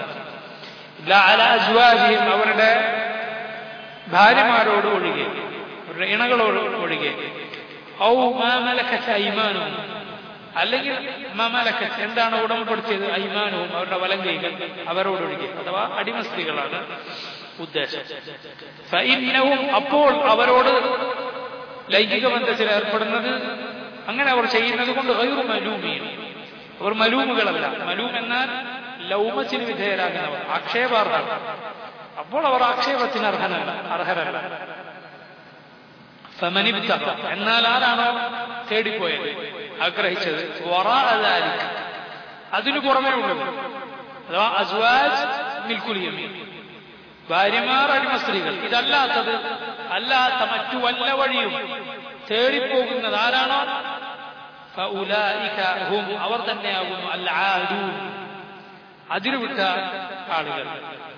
അസ്വാജിയും അവരുടെ ഭാര്യമാരോട് ഒഴികെ അവരുടെ ഇണകളോട് ഒഴികെ ഔ മാമലക്കച്ച ഐമാനും അല്ലെങ്കിൽ മമലക്കത്ത് എന്താണ് ഉടമപ്പെടുത്തിയത് ഐമാനവും അവരുടെ വലം കൈകൾ അവരോടൊഴികെ അഥവാ അടിമ സ്ത്രീകളാണ് ഉദ്ദേശം ഫഇന്നഹും അപ്പോൾ അവരോട് ലൈംഗിക ബന്ധത്തിൽ ഏർപ്പെടുന്നത് അങ്ങനെ അവർ ചെയ്യുന്നത് കൊണ്ട് ഗൈറു മലൂമീൻ അവർ മലൂമുകളല്ല മലൂം എന്നാൽ ലൗമത്തിന് വിധേയരാകുന്നവർ ആക്ഷേപാർഹർ അപ്പോൾ അവർ ആക്ഷേപത്തിന് അർഹനല്ല അർഹരല്ല ഫമനിബ്ത എന്നാൽ ആരാണോ തേടിപ്പോയത് ആഗ്രഹിച്ചത് വറാഅദാലിക് അതിനു പുറമേ ഉള്ളത് അഥവാ അസ്വാജ് മിൽക്കുലിയമീൻ ഭാര്യമാർ അടിമ സ്ത്രീകൾ ഇതല്ലാത്തത് അല്ലാത്ത മറ്റു വല്ല വഴിയും തേടിപ്പോകുന്നത് ആരാണോ ഹും അവർ തന്നെയാകുന്നു അൽ ആദൂൻ അതിരുവിട്ട ആളുകൾ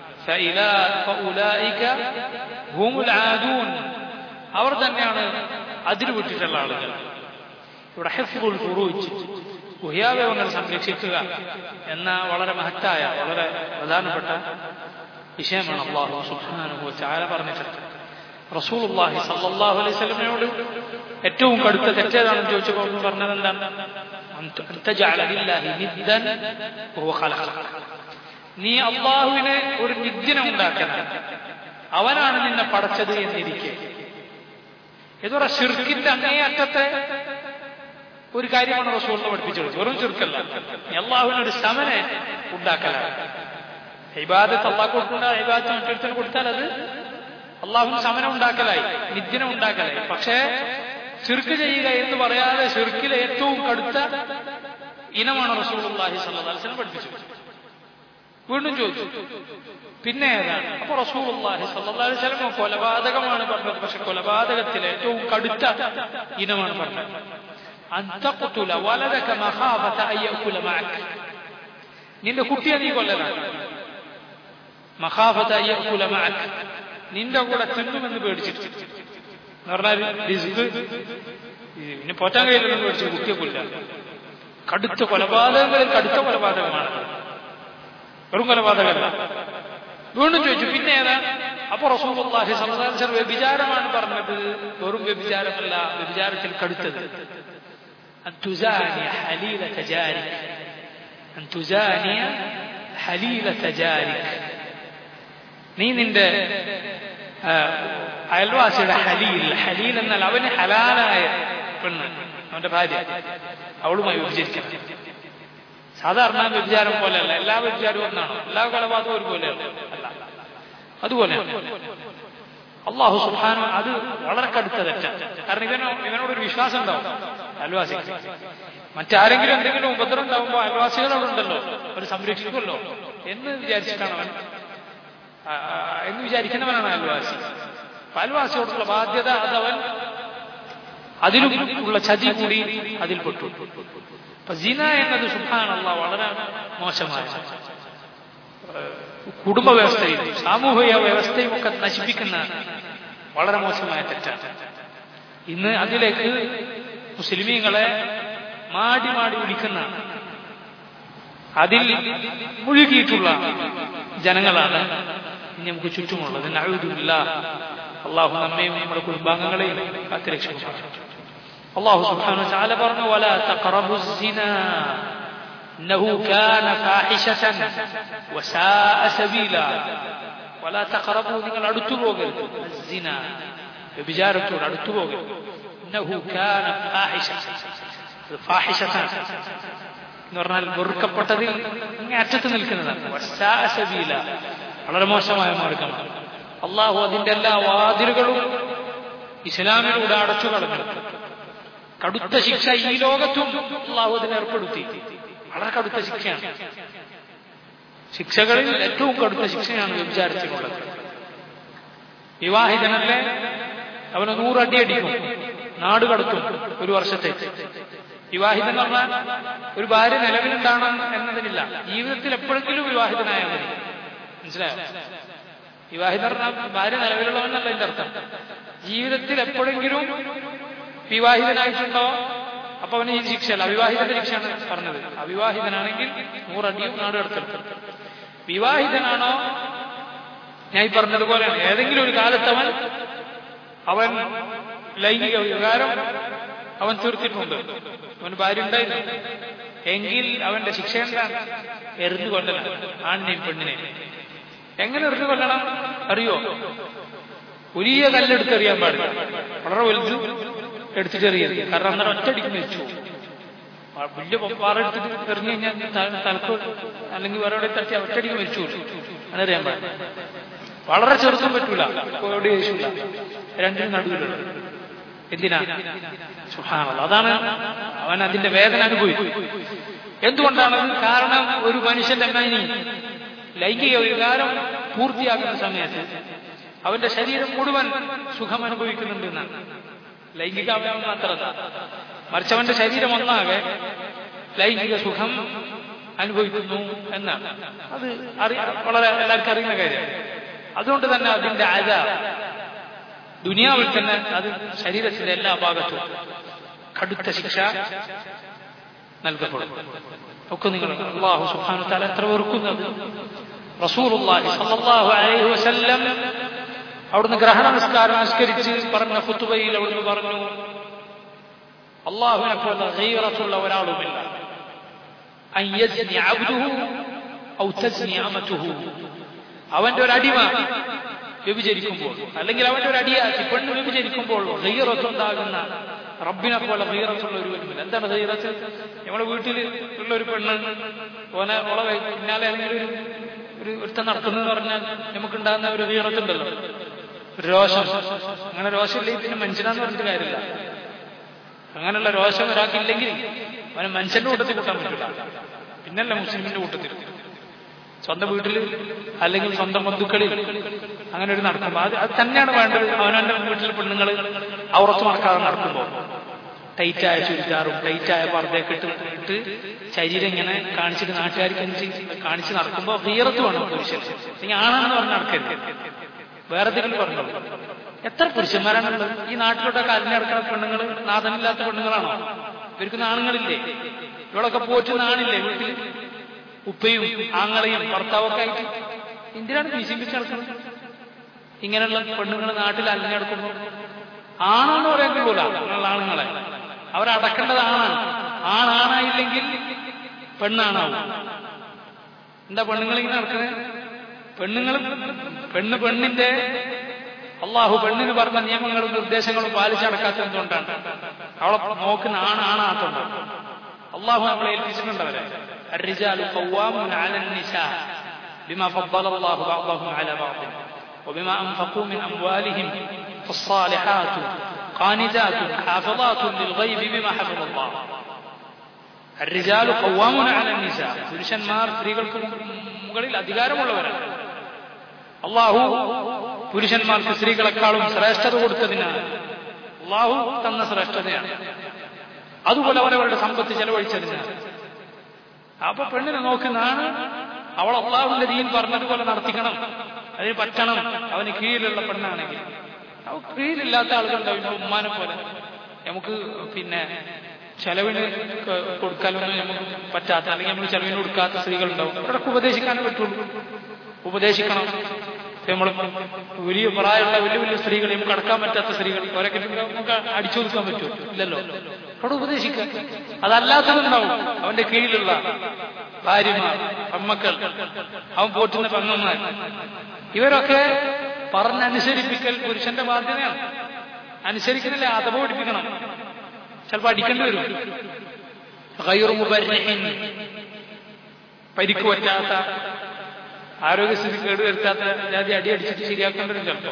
ഹുമുൽ ആദൂൻ അവർ തന്നെയാണ് അതിരുവിട്ടിട്ടുള്ള ആളുകൾ ഇവിടെ ഹെഫുൽ ഫുറൂജ് ഗുഹ്യാവയവങ്ങൾ സംരക്ഷിക്കുക എന്ന വളരെ മഹത്തായ വളരെ പ്രധാനപ്പെട്ട വിഷയമാണ് അള്ളാഹു സുഹാനുഭവ ചാര പറഞ്ഞിട്ടുള്ളത് റസൂൽ അള്ളാഹി സല്ലാഹു അലൈഹി സ്വലമിനോട് ഏറ്റവും കടുത്ത തെറ്റേതാണെന്ന് ചോദിച്ചപ്പോൾ പറഞ്ഞത് എന്താണ് നീ അള്ളാഹുവിനെ ഒരു നിദ്യനം ഉണ്ടാക്കണം അവനാണ് നിന്നെ പടച്ചത് എന്നിരിക്കെ ഇതൊരു ഷിർക്കിന്റെ അങ്ങേയറ്റത്തെ ഒരു കാര്യമാണ് റസൂലിനെ പഠിപ്പിച്ചത് വെറും ചെറുക്കല്ല അള്ളാഹുവിനൊരു ശമനെ ഉണ്ടാക്കലാണ് ഇബാദത്ത് അള്ളാഹ് കൊടുക്കുന്ന ഇബാദത്ത് മറ്റൊരുത്തിന് കൊടുത്താൽ അത് അള്ളാഹുവിന് ശമനം ഉണ്ടാക്കലായി നിദ്യനം ഉണ്ടാക്കലായി പക്ഷേ ചെറുക്ക് ചെയ്യുക എന്ന് പറയാതെ ചെറുക്കിലെ ഏറ്റവും കടുത്ത ഇനമാണ് റസൂൽ അള്ളാഹി സല്ലാസ്ലം പഠിപ്പിച്ചത് വീണ്ടും ചോദിച്ചു പിന്നെ ഏതാണ് അപ്പൊ റസൂൽ അള്ളാഹി സല്ലാഹി സ്വലം കൊലപാതകമാണ് പറഞ്ഞത് പക്ഷെ കൊലപാതകത്തിലെ ഏറ്റവും കടുത്ത ഇനമാണ് പറഞ്ഞത് അന്തക്കുത്തുല വലതക മഹാബത അയ്യക്കുല മാക്ക് നിന്റെ കുട്ടിയെ നീ കൊല്ലലാണ് മഹാബത അയ്യക്കുല മാക്ക് നിന്റെ കൂടെ തിന്നുമെന്ന് പേടിച്ചിട്ട് എന്ന് പറഞ്ഞാൽ റിസ്ക് ഇനി പോറ്റാൻ കഴിയില്ലെന്ന് പേടിച്ച് കുട്ടിയെ കൊല്ല കടുത്ത കൊലപാതകങ്ങളിൽ കടുത്ത കൊലപാതകമാണ് വെറും കൊലപാതകമല്ല വീണ്ടും ചോദിച്ചു പിന്നെ ഏതാ അപ്പൊ റസൂലുള്ളാഹി സ്വല്ലല്ലാഹു അലൈഹി വ്യഭിചാരമാണ് പറഞ്ഞത് വെറും വ്യഭിചാരമല്ല വ്യഭിചാരത്തിൽ കടുത്തത് أن تزاني حليلة جارك أن تزاني حليلة جارك നീ നിന്റെ അയൽവാസിയുടെ ഹലീൽ ഹലീൽ എന്നാൽ അവന് ഹലാലായ പെണ്ണ് അവന്റെ ഭാര്യ അവളുമായി വ്യഭിചരിക്കണം സാധാരണ വ്യഭിചാരം പോലെയല്ല എല്ലാ വ്യഭിചാരവും ഒന്നാണോ എല്ലാ കൊലപാതകവും ഒരുപോലെയല്ല അല്ല അതുപോലെയാണ് അള്ളാഹു സുഹാനോ അത് വളരെ കടുത്ത തെറ്റാണ് കാരണം ഇവനോ ഇവനോടൊരു വിശ്വാസം ഉണ്ടാവും അയൽവാസി മറ്റാരെങ്കിലും എന്തെങ്കിലും ഉപദ്രവം ഉണ്ടാവുമ്പോൾ അയൽവാസികൾ അവിടെ ഉണ്ടല്ലോ അവർ സംരക്ഷിക്കുമല്ലോ എന്ന് വിചാരിച്ചിട്ടാണ് അവൻ ആ, ആ, എന്ന് വിചാരിക്കുന്നവനാണ് അയൽവാസി അപ്പൊ അയൽവാസിയോടുള്ള ബാധ്യത അതവൻ അതിലും ഉള്ള ചതി കൂടി അതിൽപ്പെട്ടു അപ്പൊ ജിന എന്നത് സുഖാനല്ല വളരെ മോശമായ ഏഹ്, കുടുംബ വ്യവസ്ഥയും സാമൂഹിക വ്യവസ്ഥയും ഒക്കെ നശിപ്പിക്കുന്ന വളരെ മോശമായ തെറ്റാണ് ഇന്ന് അതിലേക്ക് മുസ്ലിമീങ്ങളെ മാടി മാടി വിളിക്കുന്ന അതിൽ മുഴുകിയിട്ടുള്ള ജനങ്ങളാണ് ഇനി നമുക്ക് ചുറ്റുമുള്ളത് നഴുതുമില്ല അള്ളാഹു നമ്മയും നമ്മുടെ കുടുംബാംഗങ്ങളെയും കാത്തിരക്ഷിക്കും അള്ളാഹു സുബ്ഹാനഹു വതആല പറഞ്ഞു വലാ തഖറബു الزنا إنه كان فاحشة وساء سبيلا ولا تقربوا നിങ്ങൾ അടുത്തു പോകരുത് الزنا വ്യഭിചാരത്തോട് അടുത്തു പോകരുത് إنه كان فاحشة അത് ഫാഹിഷത്താണ് എന്ന് പറഞ്ഞാൽ വെറുക്കപ്പെട്ടതിൽ ഇങ്ങനെ അറ്റത്ത് നിൽക്കുന്നതാണ് വസാഅ സബീല വളരെ മോശമായ മാർഗമാണ് അള്ളാഹു അതിന്റെ എല്ലാ വാതിലുകളും ഇസ്ലാമിലൂടെ അടച്ചു കളഞ്ഞു കടുത്ത ശിക്ഷ ഈ ലോകത്തും അള്ളാഹു അതിനെ ഏർപ്പെടുത്തി വളരെ കടുത്ത ശിക്ഷയാണ് ശിക്ഷകളിൽ ഏറ്റവും കടുത്ത ശിക്ഷയാണ് വ്യഭിചാരത്തിനുള്ളത് വിവാഹിതനല്ലേ അവന് നൂറടി അടിക്കും നാട് കടത്തും ഒരു വർഷത്തേക്ക് വിവാഹിതൻ എന്ന് പറഞ്ഞാൽ ഒരു ഭാര്യ നിലവിലുണ്ടാകണം എന്നതിനില്ല ജീവിതത്തിൽ എപ്പോഴെങ്കിലും വിവാഹിതനായാൽ മതി മനസ്സിലായോ വിവാഹിതൻ പറഞ്ഞാൽ ഭാര്യ നിലവിലുള്ളവനല്ല എന്റെ അർത്ഥം ജീവിതത്തിൽ എപ്പോഴെങ്കിലും വിവാഹിതനായിട്ടുണ്ടോ അപ്പൊ അവന് ഈ ശിക്ഷയല്ല അവിവാഹിതന്റെ ശിക്ഷയാണ് പറഞ്ഞത് അവിവാഹിതനാണെങ്കിൽ നൂറടിയും നാട് കടത്തെടുക്കും വിവാഹിതനാണോ ഞാൻ ഈ പറഞ്ഞതുപോലെയാണ് ഏതെങ്കിലും ഒരു കാലത്ത് അവൻ അവൻ ലൈംഗിക വികാരം അവൻ തീർത്തിട്ടുണ്ട് അവന് ഭാര്യ ഉണ്ടായിരുന്നു എങ്കിൽ അവന്റെ ശിക്ഷ എന്താണ് എറിഞ്ഞു കൊല്ലണം ആണിനെയും പെണ്ണിനെയും എങ്ങനെ എറിഞ്ഞു കൊല്ലണം അറിയോ വലിയ കല്ലെടുത്ത് എറിയാൻ പാടില്ല വളരെ വലുത് എടുത്തിട്ട് എറിയരുത് കാരണം അന്നേരം ഒറ്റയടിക്ക് മരിച്ചു ആ വലിയ പാറ എടുത്തിട്ട് എറിഞ്ഞു കഴിഞ്ഞാൽ ത- തലക്ക് അല്ലെങ്കിൽ വേറെ എവിടെ തട്ടി ഒറ്റയടിക്ക് മരിച്ചു അങ്ങനെ എറിയാൻ പാടില്ല വളരെ ചെറുതും പറ്റൂല എവിടെ യേശുല്ല രണ്ടിനും നടുവിലുള്ളത് എന്തിനാ സുഹാനുള്ള അതാണ് അവൻ അതിന്റെ വേദന അനുഭവിക്കും എന്തുകൊണ്ടാണ് കാരണം ഒരു മനുഷ്യന്റെ മേനി ലൈംഗിക വികാരം പൂർത്തിയാക്കുന്ന സമയത്ത് അവന്റെ ശരീരം മുഴുവൻ സുഖം അനുഭവിക്കുന്നുണ്ട് എന്നാണ് ലൈംഗിക അവയവം മാത്രമല്ല മറിച്ച് അവന്റെ ശരീരം ഒന്നാകെ ലൈംഗിക സുഖം അനുഭവിക്കുന്നു എന്നാണ് അത് അറി വളരെ എല്ലാവർക്കും അറിയുന്ന കാര്യമാണ് അതുകൊണ്ട് തന്നെ അതിന്റെ അത ദുനിയാവിൽ തന്നെ അത് ശരീരത്തിന്റെ എല്ലാ ഭാഗത്തും കടുത്ത ശിക്ഷ നൽകപ്പെടും ഒക്കെ നിങ്ങൾ അള്ളാഹു സുബ്ഹാനഹു വ തആല എത്ര വെറുക്കുന്നത് റസൂലുള്ളാഹി സ്വല്ലല്ലാഹു അലൈഹി വസല്ലം അവിടുന്ന് ഗ്രഹണ നമസ്കാരം നിസ്കരിച്ച് പറഞ്ഞ ഫുത്തുബയിൽ അവിടുന്ന് പറഞ്ഞു അള്ളാഹുവിനെ പോലെ ഗൈറത്തുള്ള ഒരാളുമില്ല അൻ യസ്നി അബ്ദുഹു ഔ തസ്നി അമതുഹു അവന്റെ ഒരു അടിമ വ്യഭിചരിക്കുമ്പോൾ അല്ലെങ്കിൽ അവന്റെ ഒരു അടിയാക്കി പെണ്ണ് വ്യഭിചരിക്കുമ്പോൾ ഗൈറത്തുണ്ടാകുന്ന റബ്ബിനെ പോലെ ഗൈറത്തുള്ള ഒരുവനുമില്ല എന്താണ് ഗൈറത്ത് നമ്മുടെ വീട്ടിൽ ഉള്ള ഒരു പെണ്ണ് ഓനെ ഓളെ പിന്നാലെ അല്ലെങ്കിൽ ഒരു ഒരു ഒരുത്തം നടക്കുന്നതെന്ന് പറഞ്ഞാൽ നമുക്കുണ്ടാകുന്ന ഒരു ഗൈറത്തുണ്ടല്ലോ ഒരു രോഷം അങ്ങനെ രോഷമില്ലെങ്കിൽ പിന്നെ മനുഷ്യനാന്ന് പറഞ്ഞിട്ട് കാര്യമില്ല അങ്ങനെയുള്ള രോഷം ഒരാൾക്കില്ലെങ്കിൽ അവന് മനുഷ്യന്റെ കൂട്ടത്തിൽ കൂട്ടാൻ പറ്റില്ല പിന്നല്ല മുസ്ലിമിന്റെ കൂട്ടത്തിൽ സ്വന്തം വീട്ടിൽ അല്ലെങ്കിൽ സ്വന്തം ബന്ധുക്കളിൽ അങ്ങനെ ഒരു നടക്കുമ്പോൾ അത് അത് തന്നെയാണ് വേണ്ടത് അവനവന്റെ വീട്ടിൽ പെണ്ണുങ്ങൾ ഔറത്ത് മറക്കാതെ നടക്കുമ്പോൾ ടൈറ്റായ ചുരിദാറും ടൈറ്റായ പർദ്ദയൊക്കെ ഇട്ട് ഇട്ട് ശരീരം ഇങ്ങനെ കാണിച്ചിട്ട് നാട്ടുകാർക്ക് അനുസരിച്ച് കാണിച്ച് നടക്കുമ്പോൾ വീറത്ത് വേണം പുരുഷൻ അല്ലെങ്കിൽ ആണാണെന്ന് പറഞ്ഞ് നടക്കരുത് വേറെ എന്തെങ്കിലും പറഞ്ഞു എത്ര പുരുഷന്മാരാണുള്ളത് ഈ നാട്ടിലോട്ടൊക്കെ അലിഞ്ഞു നടക്കുന്ന പെണ്ണുങ്ങൾ നാഥനില്ലാത്ത പെണ്ണുങ്ങളാണോ ഇവർക്ക് ആണുങ്ങളില്ലേ ഇവളൊക്കെ പോറ്റുന്ന ആണില്ലേ വീട്ടിൽ ഉപ്പയും ആങ്ങളെയും ഭർത്താവൊക്കെ ആയിട്ട് എന്തിനാണ് വിശിപ്പിച്ച് നടക്കുന്നത് ഇങ്ങനെയുള്ള പെണ്ണുങ്ങൾ നാട്ടിൽ അലിഞ്ഞു നടക്കുമ്പോൾ ആണെന്ന് പറയാൻ കഴിയൂല അങ്ങനെയുള്ള ആണുങ്ങളെ അവരടക്കേണ്ടത് ആണാണ് ആണാണായില്ലെങ്കിൽ പെണ്ണാണാവും എന്താ പെണ്ണുങ്ങൾ ഇങ്ങനെ നടക്കുന്നത് പെണ്ണുങ്ങൾ പെണ്ണ് പെണ്ണിന്റെ അള്ളാഹു പെണ്ണിന് പറഞ്ഞ നിയമങ്ങളും നിർദ്ദേശങ്ങളും പാലിച്ചടക്കാത്തത് എന്തുകൊണ്ടാണ് അവളെ നോക്കുന്ന ആണ് ആണാത്തോണ്ട് അള്ളാഹു നമ്മളെ ഏൽപ്പിച്ചിട്ടുണ്ട് അവരെ الرجال قوامون على النساء بما فضل الله بعضهم على بعض وبما أنفقوا من أموالهم فالصالحات قانتات حافظات للغيب بما حفظ الله الرجال قوامون على النساء പുരുഷന്മാർ സ്ത്രീകൾക്ക് മുകളിൽ അധികാരമുള്ളവരാണ് അള്ളാഹു പുരുഷന്മാർക്ക് സ്ത്രീകളെക്കാളും ശ്രേഷ്ഠത കൊടുത്തതിനാണ് അള്ളാഹു തന്ന ശ്രേഷ്ഠതയാണ് അതുപോലെ അവരവരുടെ സമ്പത്ത് ചെലവഴിച്ചതിനാണ് അപ്പൊ പെണ്ണിനെ നോക്കുന്നതാണ് അവൾ അള്ളാഹുവിന്റെ ദീൻ പറഞ്ഞതുപോലെ നടത്തിക്കണം അതിന് പറ്റണം അവന് കീഴിലുള്ള പെണ്ണാണെങ്കിൽ അവ കീഴിലില്ലാത്ത ആളുകളുണ്ടാവും ഉമ്മാനെ പോലെ നമുക്ക് പിന്നെ ചെലവിന് കൊടുക്കാനൊന്നും നമുക്ക് പറ്റാത്ത അല്ലെങ്കിൽ നമ്മൾ ചെലവിന് കൊടുക്കാത്ത സ്ത്രീകളുണ്ടാവും അവരുടെ ഉപദേശിക്കാനേ പറ്റുള്ളൂ ഉപദേശിക്കണം നമ്മൾ വലിയ പ്രായമുള്ള വലിയ വലിയ സ്ത്രീകൾ നമുക്ക് അടക്കാൻ പറ്റാത്ത സ്ത്രീകൾ അവരൊക്കെ നമുക്ക് അടിച്ചു കൊടുക്കാൻ പറ്റുമോ ഇല്ലല്ലോ അവിടെ ഉപദേശിക്കുക അതല്ലാത്തതുണ്ടാവും അവന്റെ കീഴിലുള്ള ഭാര്യമാർ അമ്മക്കൾ അവൻ പോറ്റുന്ന പെങ്ങന്മാർ ഇവരൊക്കെ പറഞ്ഞനുസരിപ്പിക്കൽ പുരുഷന്റെ ബാധ്യതയാണ് അനുസരിക്കുന്നില്ല അതപ പഠിപ്പിക്കണം ചിലപ്പോൾ അടിക്കേണ്ടി വരും പരിക്ക് പറ്റാത്ത ആരോഗ്യസ്ഥിതി കേടുവരുത്താത്ത ജാതി അടി അടിച്ചിട്ട് ശരിയാക്കേണ്ടി വരും ചിലപ്പോൾ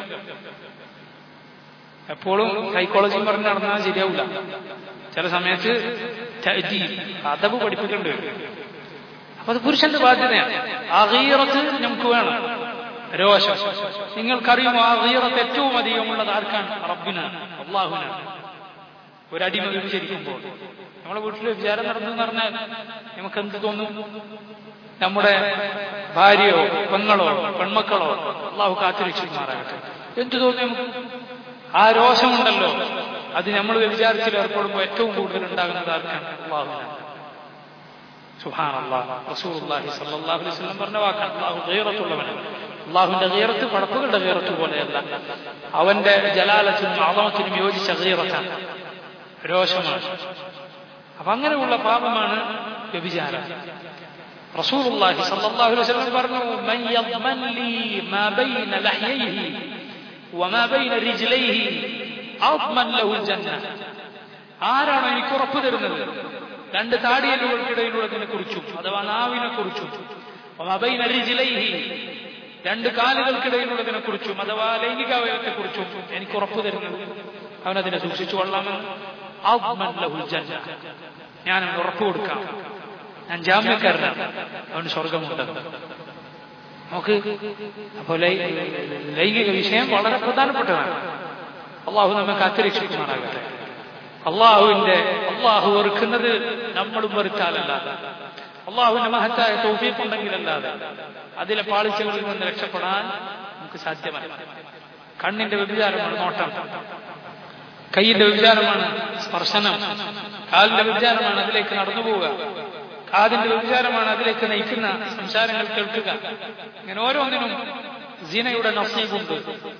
എപ്പോഴും സൈക്കോളജി പറഞ്ഞ് നടന്നാൽ ശരിയാവില്ല ചില സമയത്ത് അതവ് പഠിപ്പിക്കേണ്ടി വരും അപ്പൊ അത് പുരുഷന്റെ ബാധ്യതയാണ് ആ ഗീറത്ത് നമുക്ക് വേണം രോഷം നിങ്ങൾക്കറിയുമോ ആ ഗീറത്ത് ഏറ്റവും അധികമുള്ളത് ആർക്കാണ് റബ്ബിനാണ് അള്ളാഹുവിനാണ് ഒരടിമ വിഭജിക്കുമ്പോൾ നമ്മളെ വീട്ടിൽ വിചാരം നടന്നു എന്ന് പറഞ്ഞാൽ നമുക്ക് എന്ത് തോന്നും നമ്മുടെ ഭാര്യയോ പെങ്ങളോ പെൺമക്കളോ അള്ളാഹു കാത്തിരക്ഷിക്കുമാറാകട്ടെ എന്ത് തോന്നി നമുക്ക് ആ രോഷമുണ്ടല്ലോ അത് നമ്മൾ വിചാരിച്ചിൽ ഏർപ്പെടുമ്പോൾ ഏറ്റവും കൂടുതൽ ഉണ്ടാകുന്നത് ആർക്കാണ് അള്ളാഹുവിനാണ് സുഹാൻ അള്ളാഹ് റസൂലുള്ളാഹി സല്ലല്ലാഹു അലൈഹി വസല്ലം പറഞ്ഞ വാക്കാണ് അള്ളാഹു ഗൈറത്തുള്ളവനാണ് അള്ളാഹുവിന്റെ ഗീറത്ത് പടപ്പുകളുടെ ഗീറത്ത് പോലെയല്ല അവന്റെ ജലാലത്തിനും ആവമത്തിനും യോജിച്ച ഗീറത്താണ് രോഷമാണ് അപ്പൊ അങ്ങനെയുള്ള പാപമാണ് വ്യഭിചാരം റസൂലുള്ളാഹി സല്ലല്ലാഹു അലൈഹി വസല്ലം പറഞ്ഞു മൻ യദ്മൻ ലി മാ ബൈന ലഹ്യൈഹി വമാ ബൈന റിജ്ലൈഹി അദ്മൻ ലഹു ജന്ന ആരാണോ എനിക്ക് ഉറപ്പ് തരുന്നത് രണ്ട് താടിയലുകൾക്കിടയിലുള്ളതിനെ കുറിച്ചും അഥവാ നാവിനെ കുറിച്ചും വമാ ബൈന റിജ്ലൈഹി രണ്ട് കാലുകൾക്കിടയിലുള്ളതിനെ കുറിച്ചും അഥവാ ലൈംഗികാവയവത്തെ കുറിച്ചും എനിക്ക് ഉറപ്പ് തരുന്നത് അവനതിനെ സൂക്ഷിച്ചു കൊള്ളാമെന്ന് അദ്മൻ ലഹു ജന്ന ഞാൻ അവന് ഉറപ്പ് കൊടുക്കാം ഞാൻ ജാമ്യക്കാരനാണ് അവന് സ്വർഗമുണ്ട് നമുക്ക് അപ്പോൾ ലൈംഗിക വിഷയം വളരെ പ്രധാനപ്പെട്ടതാണ് അള്ളാഹു നമ്മെ കാത്തിരക്ഷിക്കുമാറാകട്ടെ അള്ളാഹുവിന്റെ അള്ളാഹു വെറുക്കുന്നത് നമ്മളും വെറുത്താലല്ലാതെ അള്ളാഹുവിന്റെ മഹത്തായ തോഫീപ്പുണ്ടെങ്കിലല്ലാതെ അതിലെ പാളിച്ചകളിൽ നിന്ന് രക്ഷപ്പെടാൻ നമുക്ക് സാധ്യമല്ല കണ്ണിന്റെ വ്യഭിചാരമാണ് നോട്ടം കൈയിന്റെ വ്യഭിചാരമാണ് സ്പർശനം കാലിന്റെ വ്യഭിചാരമാണ് അതിലേക്ക് നടന്നു പോവുക കാതിന്റെ വ്യഭിചാരമാണ് അതിലേക്ക് നയിക്കുന്ന സംസാരങ്ങൾ കേൾക്കുക ഇങ്ങനെ ഓരോന്നിനും ജീനയുടെ നസീബുണ്ട്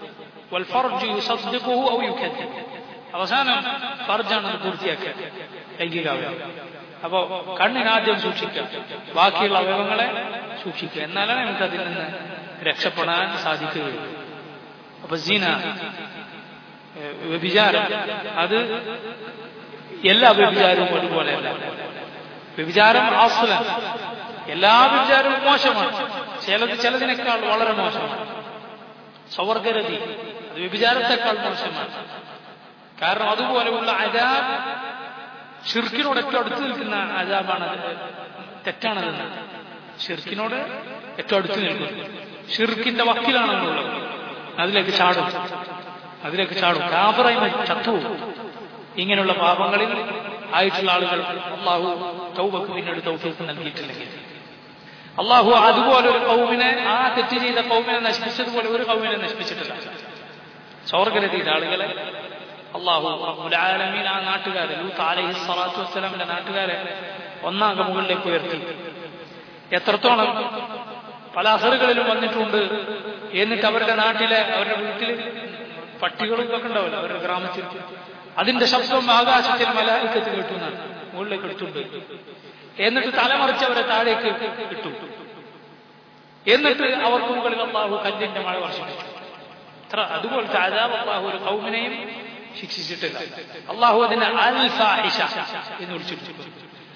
അവസാനം ഫർജാണ് അത് പൂർത്തിയാക്കുക ലൈംഗികാവയം അപ്പോ കണ്ണിനാദ്യം സൂക്ഷിക്കുക ബാക്കിയുള്ള അവയവങ്ങളെ സൂക്ഷിക്കുക എന്നാലാണ് നമുക്ക് അതിൽ നിന്ന് രക്ഷപ്പെടാൻ സാധിക്കുകയുള്ളൂ അപ്പൊ ജീന വ്യഭിചാരം അത് എല്ലാ വ്യഭിചാരവും ഒരുപോലെയല്ല വ്യഭിചാരം ആസുല എല്ലാ വ്യഭിചാരവും മോശമാണ് ചിലത് ചിലതിനേക്കാൾ വളരെ മോശമാണ് സ്വവർഗരതി അത് വ്യഭിചാരത്തെക്കാൾ മോശമാണ് കാരണം അതുപോലെയുള്ള അജാബ് ഷിർക്കിനോട് ഏറ്റവും അടുത്ത് നിൽക്കുന്ന അജാബാണ് തെറ്റാണതെന്ന് ഷിർക്കിനോട് ഏറ്റവും അടുത്ത് നിൽക്കുന്നു ഷിർക്കിന്റെ വക്കിലാണ് നമ്മളുള്ളത് അതിലേക്ക് ചാടും അതിലേക്ക് ചാടും കാബറായി ചത്തു ഇങ്ങനെയുള്ള പാപങ്ങളിൽ ആയിട്ടുള്ള ആളുകൾ അള്ളാഹു തൗബക്ക് പിന്നീട് തൗഫീക്ക് നൽകിയിട്ടില്ലെങ്കിൽ അള്ളാഹു അതുപോലെ ഒരു കൗമിനെ ആ തെറ്റ് ചെയ്ത കൗമിനെ നശിപ്പിച്ചതുപോലെ ഒരു കൗമിനെ നശിപ്പിച്ചിട്ടില്ല സ്വർഗരതിയുടെ ആളുകളെ അള്ളാഹു ആലമീൻ ആ നാട്ടുകാരെ ലൂത്ത് അലഹി സ്വലാത്തു വസ്സലാമിന്റെ നാട്ടുകാരെ ഒന്നാം മുകളിലേക്ക് ഉയർത്തി എത്രത്തോളം പല അസറുകളിലും വന്നിട്ടുണ്ട് എന്നിട്ട് അവരുടെ നാട്ടിലെ അവരുടെ വീട്ടിൽ പട്ടികളും ഇതൊക്കെ ഉണ്ടാവില്ല അവരുടെ ഗ്രാമത്തിൽ അതിന്റെ ശബ്ദം ആകാശത്തിൽ മലായിക്കത്ത് കേട്ടു എന്നാണ് മുകളിലേക്ക് എടുത്തുണ്ട് എന്നിട്ട് തലമറിച്ച് അവരെ താഴേക്ക് ഇട്ടു എന്നിട്ട് അവർക്ക് മുകളിൽ അള്ളാഹു കല്ലിന്റെ മഴ വർഷിപ്പിച്ചു അത്ര അതുപോലത്തെ അതാബ് അള്ളാഹു ഒരു കൗമിനെയും ശിക്ഷിച്ചിട്ടില്ല അള്ളാഹു അതിനെ അൽ ഫാഹിഷ എന്ന് വിളിച്ചിട്ടുണ്ട്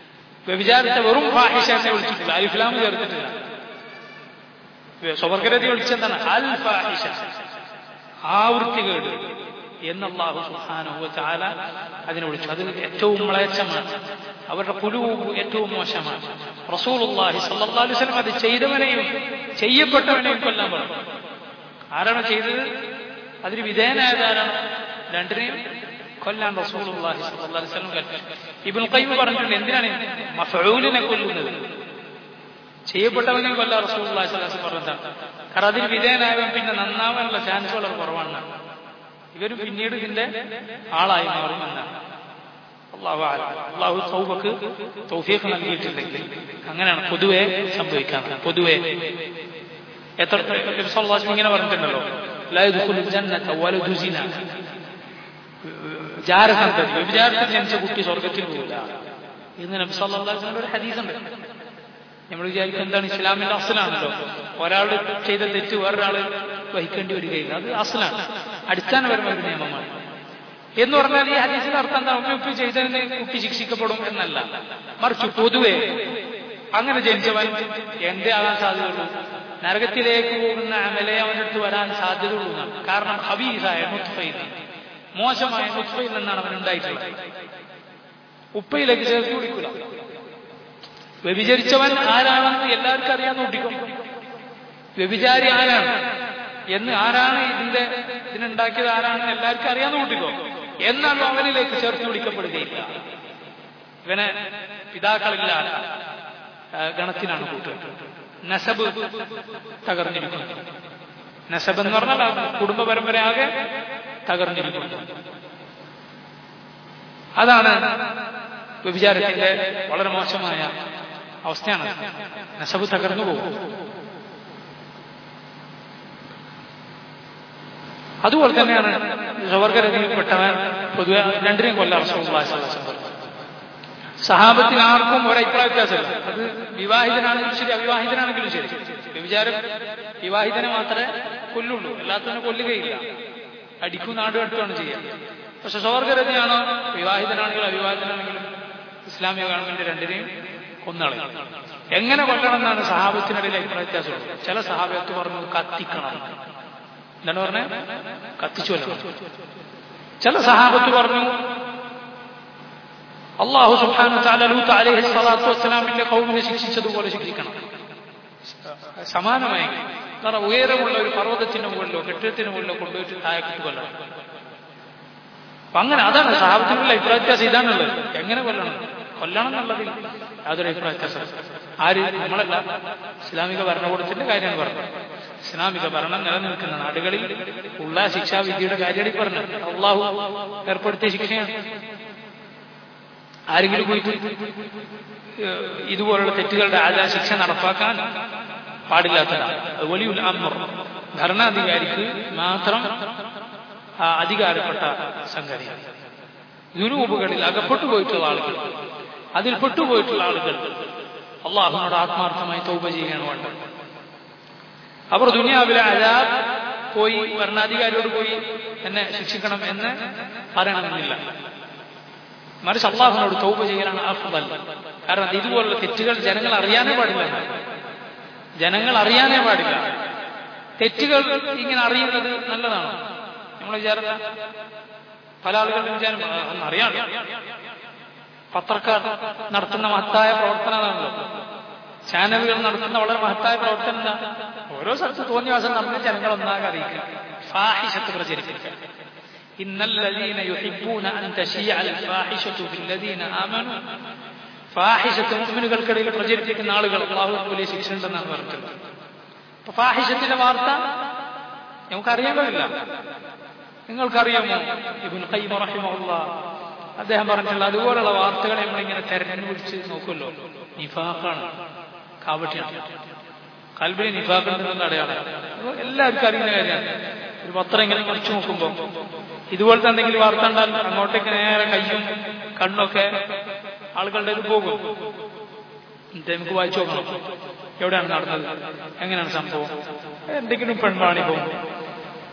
വ്യഭിചാരത്തെ വെറും ഫാഹിഷ എന്നെ വിളിച്ചിട്ടില്ല അലിഫ്ലാം ചേർത്തിട്ടില്ല സ്വവർഗരതി വിളിച്ചെന്താണ് അൽ ഫാഹിഷ ആവൃത്തികേട് എന്നല്ലാഹു സുഹാനുഭവ ചാല അതിനെ വിളിച്ചു അത് ഏറ്റവും മ്ലേച്ഛമാണ് അവരുടെ കുലുവും ഏറ്റവും മോശമാണ് റസൂലുള്ളാഹി സല്ലല്ലാഹു അലൈഹി വസല്ലം അത് ചെയ്തവനെയും ചെയ്യപ്പെട്ടവനെയും കൊല്ലാൻ പറഞ്ഞു ആരാണ് ചെയ്തത് അതിന് വിധേയനായത് ആരാണ് രണ്ടിനെയും കൊല്ലാൻ റസൂലുള്ളാഹി സല്ലല്ലാഹു അലൈഹി വസല്ലം കൽപ്പിച്ചു ഇബ്നുൽ ഖയ്യിം പറഞ്ഞിട്ടുണ്ട് എന്തിനാണ് മഫഊലിനെ കൊല്ലുന്നത് ചെയ്യപ്പെട്ടവനെയും കൊല്ലാൻ റസൂലുള്ളാഹി സ്വല്ലല്ലാഹു അലൈഹി വസല്ലം പറഞ്ഞതാണ് കാരണം അതിന് വിധേയനായവൻ പിന്നെ നന്നാവാനുള്ള ചാൻസ് വളരെ കുറവാണ് ഇവരും പിന്നീട് ഇതിന്റെ ആളായി മാറുമെന്നാണ് അള്ളാഹു അള്ളാഹു തൗബക്ക് തൗഫീഖ് നൽകിയിട്ടുണ്ടെങ്കിൽ അങ്ങനെയാണ് പൊതുവെ സംഭവിക്കാറ് പൊതുവെ എത്ര സല്ലാസ് ഇങ്ങനെ പറഞ്ഞിട്ടുണ്ടല്ലോ ജാരസന്തതി വ്യഭിചാരത്തിൽ ജനിച്ച കുട്ടി സ്വർഗത്തിൽ പോകില്ല എന്ന് നബി സല്ലാസിന്റെ ഒരു ഹദീസുണ്ട് നമ്മൾ വിചാരിക്കും എന്താണ് ഇസ്ലാമിന്റെ അസലാണല്ലോ ഒരാൾ ചെയ്ത തെറ്റ് വേറൊരാൾ വഹിക്കേണ്ടി വരികയില്ല അത് അസലാണ് അടിസ്ഥാനപരമായ ഒരു നിയമമാണ് എന്ന് പറഞ്ഞാൽ ഈ ഹദീസിന്റെ അർത്ഥം എന്താ ഉമ്മ ഉപ്പി ചെയ്തതിന് കുട്ടി ശിക്ഷിക്കപ്പെടും എന്നല്ല മറിച്ച് പൊതുവെ അങ്ങനെ ജനിച്ചവൻ എന്തേ ആകാൻ സാധ്യതയുള്ളൂ നരകത്തിലേക്ക് പോകുന്ന അമലെ അവൻ്റെ അടുത്ത് വരാൻ സാധ്യതയുള്ളൂ എന്നാണ് കാരണം ഹബീസായ മുത്ഫയിൽ മോശമായ മുത്ഫയിൽ നിന്നാണ് അവൻ ഉണ്ടായിട്ടുള്ളത് ഉപ്പയിലേക്ക് ചേർത്ത് കുടിക്കില്ല വ്യഭിചരിച്ചവൻ ആരാണെന്ന് എല്ലാവർക്കും അറിയാന്ന് കുട്ടിക്കും വ്യഭിചാരി ആരാണ് എന്ന് ആരാണ് ഇതിന്റെ ഇതിനുണ്ടാക്കിയത് ആരാണെന്ന് എല്ലാവർക്കും അറിയാന്ന് കൂട്ടിക്കോ എന്നാലും അവനിലേക്ക് ചേർത്ത് വിളിക്കപ്പെടുകയില്ല ഇവനെ പിതാക്കളില്ലാത്ത ഗണത്തിനാണ് കൂട്ടുക നസബ് തകർന്നിരിക്കുന്നു നസബ് എന്ന് പറഞ്ഞാൽ കുടുംബ പരമ്പരയാകെ തകർന്നിരിക്കുന്നു അതാണ് വ്യഭിചാരത്തിന്റെ വളരെ മോശമായ അവസ്ഥയാണ് നസബ് തകർന്നു പോകും അതുപോലെ തന്നെയാണ് സ്വർഗരതിയിൽപ്പെട്ടവൻ പൊതുവെ രണ്ടിനെയും കൊല്ലാൻ സഹാബത്തിന് ആർക്കും ഒരഭിപ്രായ വ്യത്യാസമില്ല അത് വിവാഹിതനാണെങ്കിലും ശരി അവിവാഹിതനാണെങ്കിലും ശരി വ്യഭിചാരം വിവാഹിതനെ മാത്രമേ കൊല്ലുള്ളൂ എല്ലാത്തിനും കൊല്ലുകയില്ല അടിക്കും നാടുകെട്ടുമാണ് ചെയ്യുക പക്ഷെ സ്വർഗരതിയാണോ വിവാഹിതനാണെങ്കിലും അവിവാഹിതനാണെങ്കിലും ഇസ്ലാമിക ഗവൺമെന്റ് രണ്ടിനെയും കൊന്നളയും എങ്ങനെ കൊല്ലണം എന്നാണ് സഹാബത്തിനിടയിൽ അഭിപ്രായ വ്യത്യാസമുള്ളത് ചില സഹാബത്ത് പറഞ്ഞു കത്തിക്കണം എന്താണ് പറഞ്ഞത് കത്തിച്ചു കൊല്ലണം ചില സഹാബത്ത് പറഞ്ഞു അള്ളാഹു സുബ്ഹാനഹു വതആല ലൂത്ത് അലൈഹി സ്വലാത്തു വസ്സലാമിന്റെ കൗമിനെ ശിക്ഷിച്ചതുപോലെ ശിക്ഷിക്കണം സമാനമായി കാരണം ഉയരമുള്ള ഒരു പർവ്വതത്തിന് മുകളിലോ കെട്ടിടത്തിന് മുകളിലോ കൊണ്ടുപോയിട്ട് താഴെക്കിട്ട് കൊല്ലണം അപ്പൊ അങ്ങനെ അതാണ് സഹാബത്തിനുള്ള അഭിപ്രായ വ്യത്യാസം ഇതാണുള്ളത് എങ്ങനെ കൊല്ലണം കൊല്ലണം എന്നുള്ളതിൽ യാതൊരു അഭിപ്രായ വ്യത്യാസം ആര് നമ്മളല്ല ഇസ്ലാമിക ഭരണകൂടത്തിന്റെ കാര്യമാണ് പറഞ്ഞത് ഇസ്ലാമിക ഭരണം നിലനിൽക്കുന്ന നാടുകളിൽ ഉള്ള ശിക്ഷാവിധിയുടെ കാര്യമാണ് പറഞ്ഞു അള്ളാഹു ഏർപ്പെടുത്തിയ ശിക്ഷയാണ് ആരെങ്കിലും പോയിട്ട് ഇതുപോലുള്ള തെറ്റുകളുടെ ആചാര ശിക്ഷ നടപ്പാക്കാൻ പാടില്ലാത്തതാണ് വലിയ അമർ ഭരണാധികാരിക്ക് മാത്രം അധികാരപ്പെട്ട സംഗതിയാണ് യുനൂബുകളിൽ അകപ്പെട്ടു പോയിട്ടുള്ള ആളുകൾ അതിൽ പെട്ടുപോയിട്ടുള്ള ആളുകൾ അള്ളാഹുനോട് ആത്മാർത്ഥമായി തൗബ ചെയ്യുകയാണ് വേണ്ടത് അവർ ദുനിയാവിലെ അജാബ് പോയി ഭരണാധികാരിയോട് പോയി എന്നെ ശിക്ഷിക്കണം എന്ന് പറയണമെന്നില്ല മറിച്ച് അള്ളാഹുനോട് തൗബ ചെയ്യാനാണ് അഫ്ദൽ കാരണം ഇതുപോലുള്ള തെറ്റുകൾ ജനങ്ങൾ അറിയാനേ പാടില്ല ജനങ്ങൾ അറിയാനേ പാടില്ല തെറ്റുകൾ ഇങ്ങനെ അറിയുന്നത് നല്ലതാണ് നമ്മൾ വിചാരം പല ആളുകളുടെ വിചാരം അറിയാം പത്രക്കാർ നടത്തുന്ന മഹത്തായ പ്രവർത്തനമാണല്ലോ ചാനലുകൾ നടത്തുന്ന വളരെ മഹത്തായ പ്രവർത്തനം എന്താ ഓരോ സ്ഥലത്ത് തോന്നിയ ദിവസം നമ്മൾ ജനങ്ങൾ ഒന്നാകെ അറിയിക്കുക ഫാഹിഷത്ത് പ്രചരിപ്പിക്കുക إن الذين يحبون أن تشيع الفاحشة في الذين آمنوا ഫാഹിഷത്ത് മുഅ്മിനുകൾക്കിടയിൽ പ്രചരിപ്പിക്കുന്ന ആളുകൾ അള്ളാഹു വലിയ ശിക്ഷ ഉണ്ടെന്നാണ് പറഞ്ഞിട്ടുള്ളത് അപ്പൊ ഫാഹിഷത്തിന്റെ വാർത്ത നമുക്കറിയാൻ കഴിയില്ല നിങ്ങൾക്കറിയാമോ ഇബുൽ ഖയ്യിം റഹിമഹുല്ലാ അദ്ദേഹം പറഞ്ഞിട്ടുള്ള അതുപോലുള്ള വാർത്തകളെ നമ്മളിങ്ങനെ തെരഞ്ഞു പിടിച്ച് നോക്കുമല്ലോ നിഫാഖാണ് കാവട്ടിയാണ് കൽബിന് നിഫാഖുണ്ടെന്നുള്ള അടയാളം എല്ലാവർക്കും അറിയുന്ന കാര്യമാണ് ഒരു പത്രം ഇങ്ങനെ മറിച്ചു നോക്കുമ്പോൾ ഇതുപോലത്തെ എന്തെങ്കിലും വാർത്ത ഉണ്ടാൽ അങ്ങോട്ടേക്ക് നേരെ കയ്യും കണ്ണൊക്കെ ആളുകളുടെ ഇത് പോകും എന്നിട്ട് നമുക്ക് വായിച്ചു നോക്കണം എവിടെയാണ് നടന്നത് എങ്ങനെയാണ് സംഭവം എന്തെങ്കിലും പെൺവാണിഭം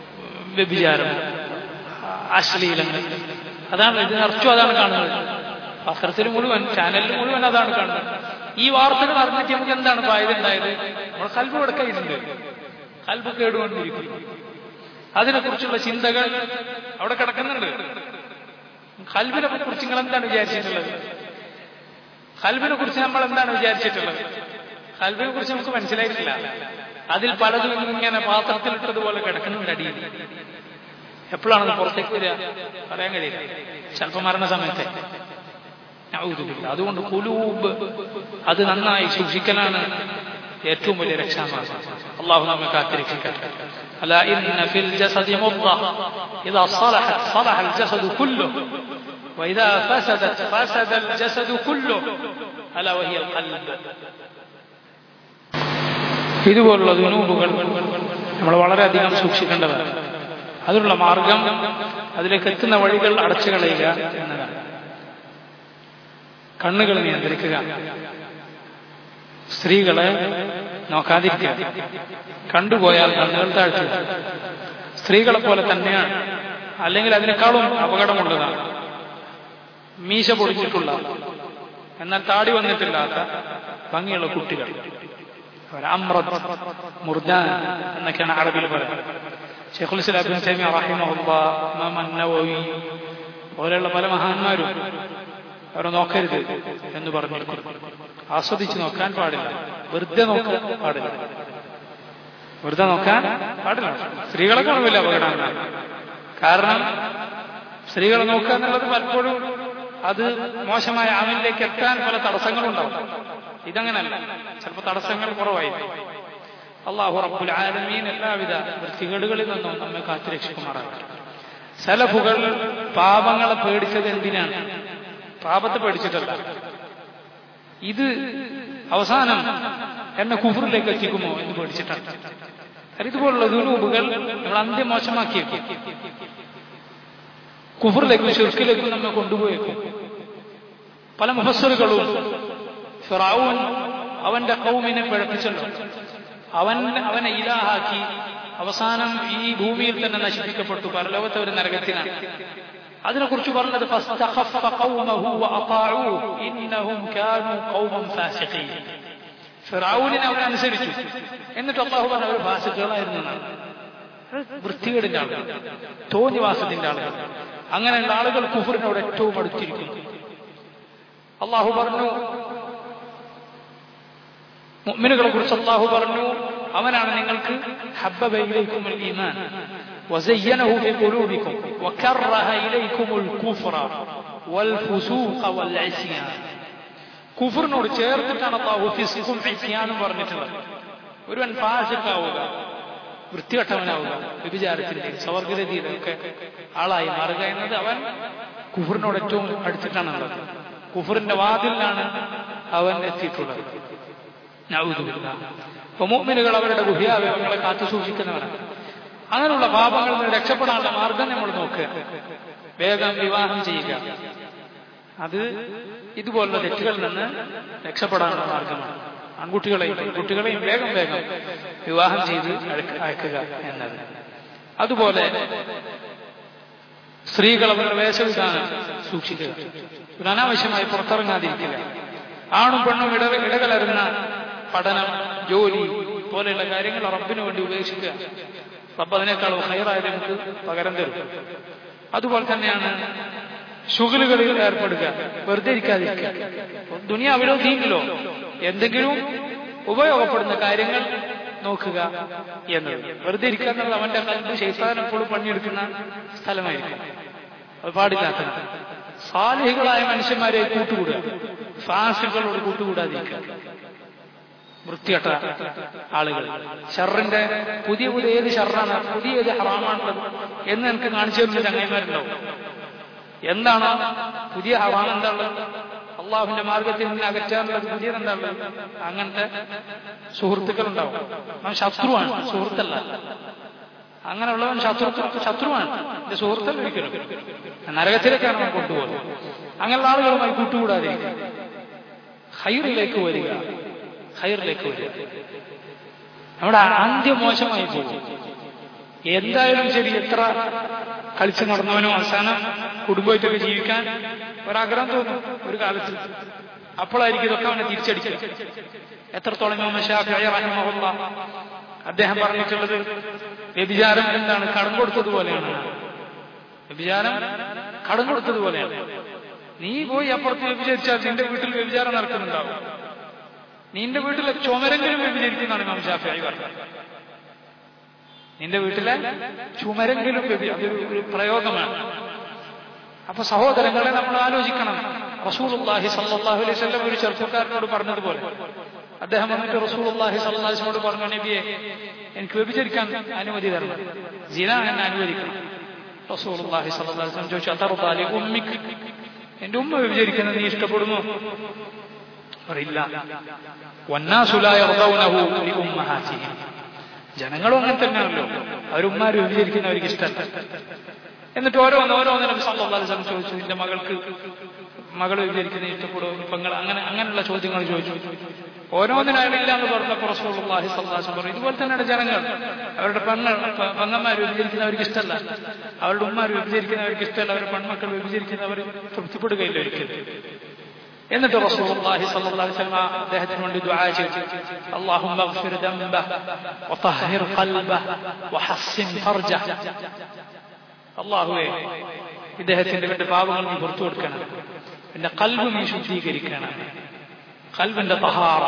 വ്യഭിചാരം അശ്ലീലങ്ങൾ അതാണ് ഇത് നിറച്ചും അതാണ് കാണുന്നത് പത്രത്തിൽ മുഴുവൻ ചാനലിൽ മുഴുവൻ അതാണ് കാണുന്നത് ഈ വാർത്തകൾ അറിഞ്ഞിട്ട് നമുക്ക് എന്താണ് ഫായത ഉണ്ടായത് നമ്മുടെ കൽബ് കിടക്കയിട്ടുണ്ട് കൽബ് കേടുകൊണ്ടിരിക്കുന്നു അതിനെക്കുറിച്ചുള്ള ചിന്തകൾ അവിടെ കിടക്കുന്നുണ്ട് കൽബിനെ കുറിച്ച് നിങ്ങൾ എന്താണ് വിചാരിച്ചിട്ടുള്ളത് കൽബിനെ കുറിച്ച് നമ്മൾ എന്താണ് വിചാരിച്ചിട്ടുള്ളത് കൽബിനെ കുറിച്ച് നമുക്ക് മനസ്സിലായിട്ടില്ല അതിൽ പലതും ഇങ്ങനെ പാത്രത്തിലിട്ടതുപോലെ കിടക്കുന്നുണ്ട് അടിയിൽ എപ്പോഴാണ് പുറത്തേക്ക് വരിക പറയാൻ കഴിയില്ല ചിലപ്പോൾ മരണ സമയത്തെ ഔദുബില്ല അതുകൊണ്ട് കുലൂബ് അത് നന്നായി സൂക്ഷിക്കലാണ് ഏറ്റവും വലിയ രക്ഷാമാർഗം അള്ളാഹു നമ്മെ കാത്തിരക്ഷിക്കട്ടെ അല ഇന്ന ഫിൽ ജസദി മുദ്ദ ഇദാ صلحت صلح الجسد كله وإذا فسدت فسد الجسد كله ألا وهي القلب ഇതുപോലുള്ള ദുനൂബുകൾ നമ്മൾ വളരെയധികം സൂക്ഷിക്കേണ്ടതാണ് അതിനുള്ള മാർഗം അതിലേക്ക് എത്തുന്ന വഴികൾ അടച്ചു കളയുക എന്നതാണ് കണ്ണുകൾ നിയന്ത്രിക്കുക സ്ത്രീകളെ നോക്കാതിരിക്കുക കണ്ടുപോയാൽ കണ്ണുകൾ താഴ്ത്തുക സ്ത്രീകളെ പോലെ തന്നെയാണ് അല്ലെങ്കിൽ അതിനേക്കാളും അപകടമുള്ളതാണ് മീശ പൊടിച്ചിട്ടുള്ള എന്നാൽ താടി വന്നിട്ടില്ലാത്ത ഭംഗിയുള്ള കുട്ടികൾ അമ്രത് മുർജാൻ എന്നൊക്കെയാണ് അറബിൽ പറയുന്നത് ഷെയ്ഖുൽ ഇസ്ലാം ഇബ്നു തൈമിയ റഹിമഹുല്ലാ ഇമാം അന്നവവി പോലെയുള്ള പല മഹാന്മാരും അവരെ നോക്കരുത് എന്ന് പറഞ്ഞിരിക്കുന്നു ആസ്വദിച്ച് നോക്കാൻ പാടില്ല വെറുതെ നോക്കാൻ പാടില്ല വെറുതെ നോക്കാൻ പാടില്ല സ്ത്രീകളെ കാണുമില്ല അപകടമാണ് കാരണം സ്ത്രീകളെ നോക്കുക എന്നുള്ളത് പലപ്പോഴും അത് മോശമായ ആമിലേക്ക് എത്താൻ പല തടസ്സങ്ങളുണ്ടാവും ഇതങ്ങനല്ല ചിലപ്പോൾ തടസ്സങ്ങൾ കുറവായിരിക്കും അള്ളാഹു റബ്ബുൽ ആലമീൻ എല്ലാവിധ വൃത്തികേടുകളിൽ നിന്നും നമ്മെ കാത്തുരക്ഷിക്കുമാറാകട്ടെ സലഫുകൾ പാപങ്ങളെ പേടിച്ചത് എന്തിനാണ് പാപത്തെ പേടിച്ചിട്ടല്ല ഇത് അവസാനം എന്നെ കുഫറിലേക്ക് എത്തിക്കുമോ എന്ന് പേടിച്ചിട്ടാണ് കാരണം ഇതുപോലുള്ള ദുരൂപുകൾ നമ്മൾ അന്ത്യം മോശമാക്കിയേക്കും കുഫറിലേക്കും ഷിർക്കിലേക്കും നമ്മെ കൊണ്ടുപോയേക്കും പല മുഹസ്സറുകളും ഫിറാവൂൻ അവന്റെ കൗമിനെ പിഴപ്പിച്ചല്ലോ അവൻ അവനെ ഇലാഹാക്കി അവസാനം ഈ ഭൂമിയിൽ തന്നെ നശിപ്പിക്കപ്പെട്ടു പരലോകത്തെ ഒരു നരകത്തിനാണ് അതിനെക്കുറിച്ച് പറഞ്ഞത് ഫിറാവൂലിനെ അവൻ അനുസരിച്ചു എന്നിട്ട് അള്ളാഹു പറഞ്ഞ അവർ ഫാസിക്കുകളായിരുന്നു എന്നാണ് വൃത്തികേടിന്റെ ആളുകൾ തോന്നിവാസത്തിന്റെ ആളുകൾ അങ്ങനെയുള്ള ആളുകൾ കുഫറിനോട് ഏറ്റവും അടുത്തിരിക്കുന്നു അള്ളാഹു പറഞ്ഞു മുഅ്മിനുകളെ കുറിച്ച് അള്ളാഹു പറഞ്ഞു അവനാണ് നിങ്ങൾക്ക് ഹബ്ബബയിലേക്കും ഈമാൻ وزينه في قلوبكم وكره إليكم الكفر والفسوق والعصيان കുഫറിനോട് ചേർത്തിട്ടാണ് അള്ളാഹു ഫിസ്കും ഇസ്യാനും പറഞ്ഞിട്ടുള്ളത് ഒരുവൻ ഫാസിക്കാവുക വൃത്തികെട്ടവനാവുക വ്യഭിചാരത്തിന്റെ സവർഗരതിയുടെ ഒക്കെ ആളായി മാറുക എന്നത് അവൻ കുഫറിനോട് ഏറ്റവും അടുത്തിട്ടാണുള്ളത് കുഫറിന്റെ വാതിലാണ് അവൻ എത്തിയിട്ടുള്ളത് അപ്പൊ മോമിനുകൾ അവരുടെ ഗുഹ്യാവയവങ്ങളെ കാത്തു സൂക്ഷിക്കുന്നവരാണ് അങ്ങനെയുള്ള പാപങ്ങളിൽ നിന്ന് രക്ഷപ്പെടാനുള്ള മാർഗം നമ്മൾ നോക്കുക വേഗം വിവാഹം ചെയ്യുക അത് ഇതുപോലുള്ള തെറ്റുകളിൽ നിന്ന് രക്ഷപ്പെടാനുള്ള മാർഗമാണ് ആൺകുട്ടികളെയും പെൺകുട്ടികളെയും വേഗം വേഗം വിവാഹം ചെയ്ത് അയക്കുക എന്നത് അതുപോലെ സ്ത്രീകൾ അവരുടെ വേഷവിധാനം സൂക്ഷിക്കുക ഒരു അനാവശ്യമായി പുറത്തിറങ്ങാതിരിക്കുക ആണും പെണ്ണും ഇട ഇടകലരുന്ന പഠനം ജോലി പോലെയുള്ള കാര്യങ്ങൾ റബ്ബിന് വേണ്ടി ഉപേക്ഷിക്കുക റബ്ബ് അതിനേക്കാളും ഹൈറായത് നമുക്ക് പകരം തരും അതുപോലെ തന്നെയാണ് ശുഗലുകളിൽ ഏർപ്പെടുക വെറുതെ ഇരിക്കാതിരിക്കുക ദുനിയാവിലോ ദീനിലോ എന്തെങ്കിലും ഉപയോഗപ്പെടുന്ന കാര്യങ്ങൾ നോക്കുക എന്നത് വെറുതെ ഇരിക്കുക എന്നുള്ളത് അവന്റെ കൽബ് ശൈത്താൻ എപ്പോഴും പണിയെടുക്കുന്ന സ്ഥലമായിരിക്കും അത് പാടില്ലാത്തത് സാലിഹികളായ മനുഷ്യന്മാരെ കൂട്ടുകൂടുക ഫാസികളോട് കൂട്ടുകൂടാതിരിക്കുക വൃത്തികെട്ട ആളുകൾ ഷറിന്റെ പുതിയ പുതിയ ഏത് ഷറാണ് പുതിയ ഏത് ഹറാമാണുള്ളത് എന്ന് എനിക്ക് കാണിച്ചു തരുന്ന ചങ്ങന്മാരുണ്ടാവും എന്താണ് പുതിയ ഹറാം എന്താണുള്ളത് അള്ളാഹുവിന്റെ മാർഗത്തിൽ നിന്ന് അകറ്റാനുള്ളത് പുതിയത് എന്താണുള്ളത് അങ്ങനത്തെ സുഹൃത്തുക്കളുണ്ടാവും അവൻ ശത്രുവാണ് സുഹൃത്തല്ല അങ്ങനെയുള്ളവൻ ശത്രു ശത്രുവാണ് എന്റെ സുഹൃത്തല്ല ഒരിക്കലും നരകത്തിലേക്കാണ് അവൻ കൊണ്ടുപോകുന്നത് അങ്ങനെയുള്ള ആളുകളുമായി കൂട്ടുകൂടാതെ ഹൈറിലേക്ക് വരിക ഹൈറിലേക്ക് വരിക നമ്മുടെ അന്ത്യം മോശമായി പോകും എന്തായാലും ശരി എത്ര കളിച്ചു നടന്നവനോ അവസാനം കുടുംബമായിട്ടൊക്കെ ജീവിക്കാൻ ഒരാഗ്രഹം തോന്നും ഒരു കാലത്ത് അപ്പോഴായിരിക്കും ഇതൊക്കെ അവനെ തിരിച്ചടിക്കുക എത്രത്തോളം ഇമാം ഷാഫിഈ റഹിമഹുള്ള അദ്ദേഹം പറഞ്ഞിട്ടുള്ളത് വ്യഭിചാരം എന്താണ് കടം കൊടുത്തതുപോലെയാണ് വ്യഭിചാരം കടം കൊടുത്തതുപോലെയാണ് നീ പോയി അപ്പുറത്ത് വ്യഭിചരിച്ചാൽ നിന്റെ വീട്ടിൽ വ്യഭിചാരം നടക്കുന്നുണ്ടാവും നിന്റെ വീട്ടിലെ ചുമരെങ്കിലും വ്യഭിചരിക്കുന്നതാണ് ഇമാം ഷാഫിഈ പറഞ്ഞത് നിന്റെ വീട്ടിലെ ചുമരെങ്കിലും വ്യഭി- അതൊരു ഒരു പ്രയോഗമാണ് അപ്പൊ സഹോദരങ്ങളെ നമ്മൾ ആലോചിക്കണം റസൂലുള്ളാഹി സല്ലല്ലാഹു അലൈഹി വസല്ലം ഒരു ചെറുപ്പക്കാരനോട് പറഞ്ഞതുപോലെ അദ്ദേഹം വന്നിട്ട് റസൂലുള്ളാഹി സല്ലല്ലാഹു അലൈഹി വസല്ലമോട് പറഞ്ഞു നബിയെ എനിക്ക് വ്യഭിചരിക്കാൻ അനുമതി തരണം ജിന എന്നെ അനുവദിക്കണം റസൂലുള്ളാഹി സല്ലല്ലാഹു അലൈഹി വസല്ലം ചോദിച്ചു അതറുദാലി ഉമ്മിക്ക് എന്റെ ഉമ്മ വ്യഭിചരിക്കുന്നത് നീ ഇഷ്ടപ്പെടുമോ പറയില്ല വന്നാസു ലാ യർദൗനഹു ലി ഉമ്മഹാതിഹിം ജനങ്ങളും അങ്ങനെ തന്നെയാണല്ലോ അവരുമ്മാര് വ്യഭിചരിക്കുന്നവർക്ക് ഇഷ്ടമല്ല എന്നിട്ട് ഓരോന്ന് ഓരോന്ന് നബി സല്ലല്ലാഹു അലൈഹി വസല്ലം ചോദിച്ചു നിന്റെ മകൾക്ക് മകൾ വിചാരിക്കുന്നത് ഇഷ്ടപ്പെടുമോ പെങ്ങൾ അങ്ങനെ അങ്ങനെയുള്ള ചോദ്യങ്ങൾ ചോദിച്ചു ഓരോന്നിനായില്ല എന്ന് പറഞ്ഞപ്പോൾ റസൂലുള്ളാഹി സ്വല്ലല്ലാഹു അലൈഹി വസല്ലം പറഞ്ഞു ഇതുപോലെ തന്നെയാണ് ജനങ്ങൾ അവരുടെ പെങ്ങൾ പ- പെങ്ങന്മാർ വ്യഭിചരിക്കുന്നവർക്ക് ഇഷ്ടമല്ല അവരുടെ ഉമ്മാർ വ്യഭിചരിക്കുന്നവർക്ക് ഇഷ്ടമല്ല അവരുടെ പെൺമക്കൾ വ്യഭിചരിക്കുന്നവർ തൃപ്തിപ്പെടുകയില്ല ഒരിക്കലും എന്നിട്ട് റസൂലുള്ളാഹി സ്വല്ലല്ലാഹു അലൈഹി വസല്ലം അദ്ദേഹത്തിന് വേണ്ടി ദുആ ചെയ്തു അല്ലാഹുമ്മ اغفر ذنبه وطهر قلبه وحسن فرجه അള്ളാഹുവേ ഇദ്ദേഹത്തിന്റെ രണ്ട് പാപങ്ങൾ നീ പുറത്തു കൊടുക്കണം എന്റെ കൽബ് നീ ശുദ്ധീകരിക്കണം കൽബിന്റെ തഹാറ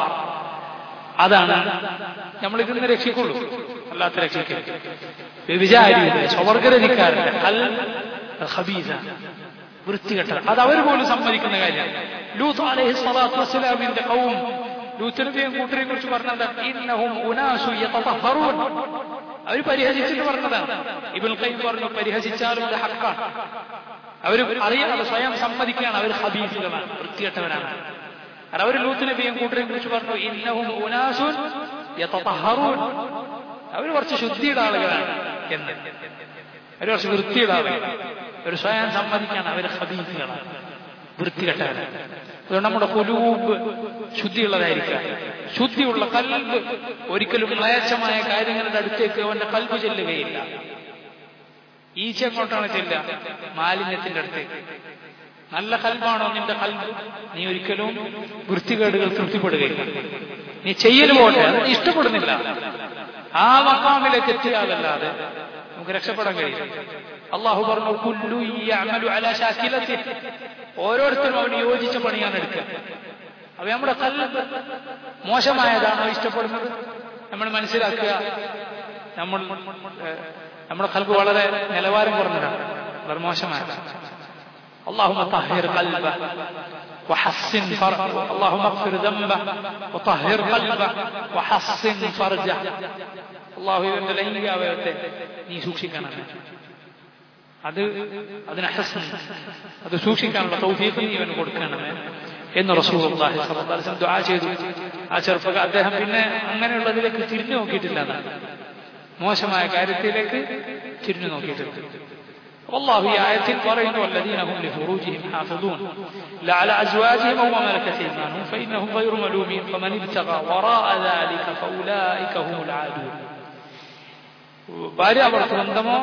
അതാണ് നമ്മൾ ഇതിൽ രക്ഷിക്കുള്ളൂ അല്ലാത്ത രക്ഷിക്കരുത് വ്യഭിചാരിയുടെ സ്വവർഗരതിക്കാരന്റെ കൽ ഖബീസ വൃത്തികെട്ട അത് അവർ പോലും സമ്മതിക്കുന്ന കാര്യമാണ് ലൂത്ത് അലൈഹി സ്വലാത്തു വസ്സലാമിന്റെ കൗം ലൂത്ത് നബിയും കൂട്ടരെ കുറിച്ച് പറഞ്ഞത് ഇന്നഹും ഉനാസു യതതഹറൂൻ അവർ പരിഹസിച്ചിട്ട് പറഞ്ഞതാണ് ഇബിൻ ഖയ്യിം പറഞ്ഞു പരിഹസിച്ചാലും അത് ഹക്കാണ് അവർ അറിയാതെ സ്വയം സമ്മതിക്കുകയാണ് അവർ ഹബീസുകളാണ് വൃത്തികെട്ടവരാണ് കാരണം അവർ ലൂത്ത് നബിയും കൂട്ടരെയും കുറിച്ച് പറഞ്ഞു ഇന്നഹും ഉനാസുൻ യതതഹറൂൻ അവർ കുറച്ച് ശുദ്ധിയുടെ ആളുകളാണ് എന്ന് അവർ കുറച്ച് വൃത്തിയുടെ ആളുകളാണ് അവർ സ്വയം സമ്മതിക്കാണ് അവർ ഹബീസുകളാണ് വൃത്തികെട്ടവരാണ് അതുകൊണ്ട് നമ്മുടെ കുലൂബ് ശുദ്ധിയുള്ളതായിരിക്കുക ശുദ്ധിയുള്ള കൽബ് ഒരിക്കലും മ്ലേച്ഛമായ കാര്യങ്ങളുടെ അടുത്തേക്ക് അവന്റെ കൽബ് ചെല്ലുകയില്ല ഈച്ച എങ്ങോട്ടാണ് ചെല്ലുക മാലിന്യത്തിന്റെ അടുത്തേക്ക് നല്ല കൽബാണോ നിന്റെ കൽബ് നീ ഒരിക്കലും വൃത്തികേടുകൾ തൃപ്തിപ്പെടുകയില്ല നീ ചെയ്യല് പോട്ടെ അത് നീ ഇഷ്ടപ്പെടുന്നില്ല ആ മക്കാമിലേക്ക് എത്തിയാലല്ലാതെ നമുക്ക് രക്ഷപ്പെടാൻ കഴിയും അള്ളാഹു പറഞ്ഞു കുല്ലു യഅമലു അലാ ശാക്കിലത്തിഹി ഓരോരുത്തരും അവന് യോജിച്ച പണിയാണ് എടുക്കുക അപ്പൊ നമ്മുടെ കൽബ് മോശമായതാണോ ഇഷ്ടപ്പെടുന്നത് നമ്മൾ മനസ്സിലാക്കുക നമ്മൾ ഏഹ്, നമ്മുടെ കൽബ് വളരെ നിലവാരം കുറഞ്ഞതാണ് വളരെ മോശമായതാണ് اللهم طهر قلبه وحسن فرجه اللهم اغفر ذنبه وطهر قلبه وحسن فرجه الله ഇവന്റെ ലൈംഗിക അവയവത്തെ നീ സൂക്ഷിക്കണം അത് അതിന് ഹസൻ അത് സൂക്ഷിക്കാനുള്ള തൗഫീഖ് നീ ഇവന് കൊടുക്കണമേ എന്ന് റസൂലുള്ളാഹി സ്വല്ലല്ലാഹു അലൈഹി വസല്ലം ദുആ ചെയ്തു ആ ചെറുപ്പക അദ്ദേഹം പിന്നെ അങ്ങനെയുള്ളതിലേക്ക് തിരിഞ്ഞു നോക്കിയിട്ടില്ല എന്നാണ് മോശമായ കാര്യത്തിലേക്ക് തിരിഞ്ഞു നോക്കിയിട്ടുണ്ട് والله في آية قرين والذين هم لفروجهم حافظون لا على أزواجهم أو ما ملكت أيمانهم فإنهم غير ملومين فمن ابتغى وراء ذلك فأولئك هم العادون ഭാര്യ അവർ ബന്ധമോ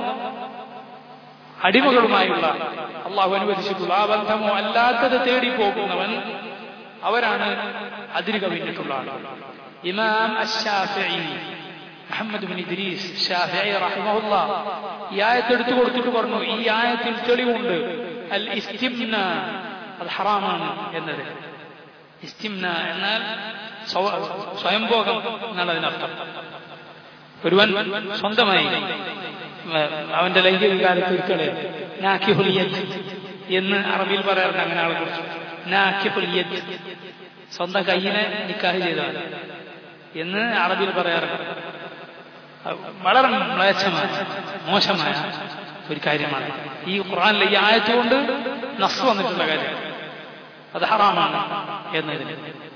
അടിമകളുമായുള്ള അള്ളാഹു അനുവദിച്ചിട്ടുള്ള ആ ബന്ധമോ അല്ലാത്തത് തേടി പോകുന്നവൻ അവരാണ് അതിര് കവിഞ്ഞിട്ടുള്ള ആൾ ഇമാം അഷാഫി മുഹമ്മദ് ബിൻ ഇദ്രീസ് ഷാഫി റഹിമഹുല്ല ഈ ആയത്ത് എടുത്തു കൊടുത്തിട്ട് പറഞ്ഞു ഈ ആയത്തിൽ തെളിവുണ്ട് അൽ ഇസ്തിംന അത് ഹറാമാണ് എന്നത് ഇസ്തിംന എന്നാൽ സ്വ- സ്വയംഭോഗം എന്നാണ് അതിനർത്ഥം ഒരുവൻ സ്വന്തമായി ഏഹ്, അവന്റെ ലൈംഗിക കാലത്ത് തീർക്കളെ നാക്കിഹുലിയത് എന്ന് അറബിയിൽ പറയാറുണ്ട് അങ്ങനെ ആളെ കുറിച്ച് നാക്കിഹുലിയത് സ്വന്തം കയ്യിനെ നിക്കാഹ് ചെയ്തവൻ എന്ന് അറബിയിൽ പറയാറുണ്ട് അത് വളരെ മ്ലേച്ഛമായ മോശമായ ഒരു കാര്യമാണ് ഈ ഖുറാനിലെ ഈ ആയത്തുകൊണ്ട് നസ് വന്നിട്ടുള്ള കാര്യം അത് ഹറാമാണ് എന്നതിന്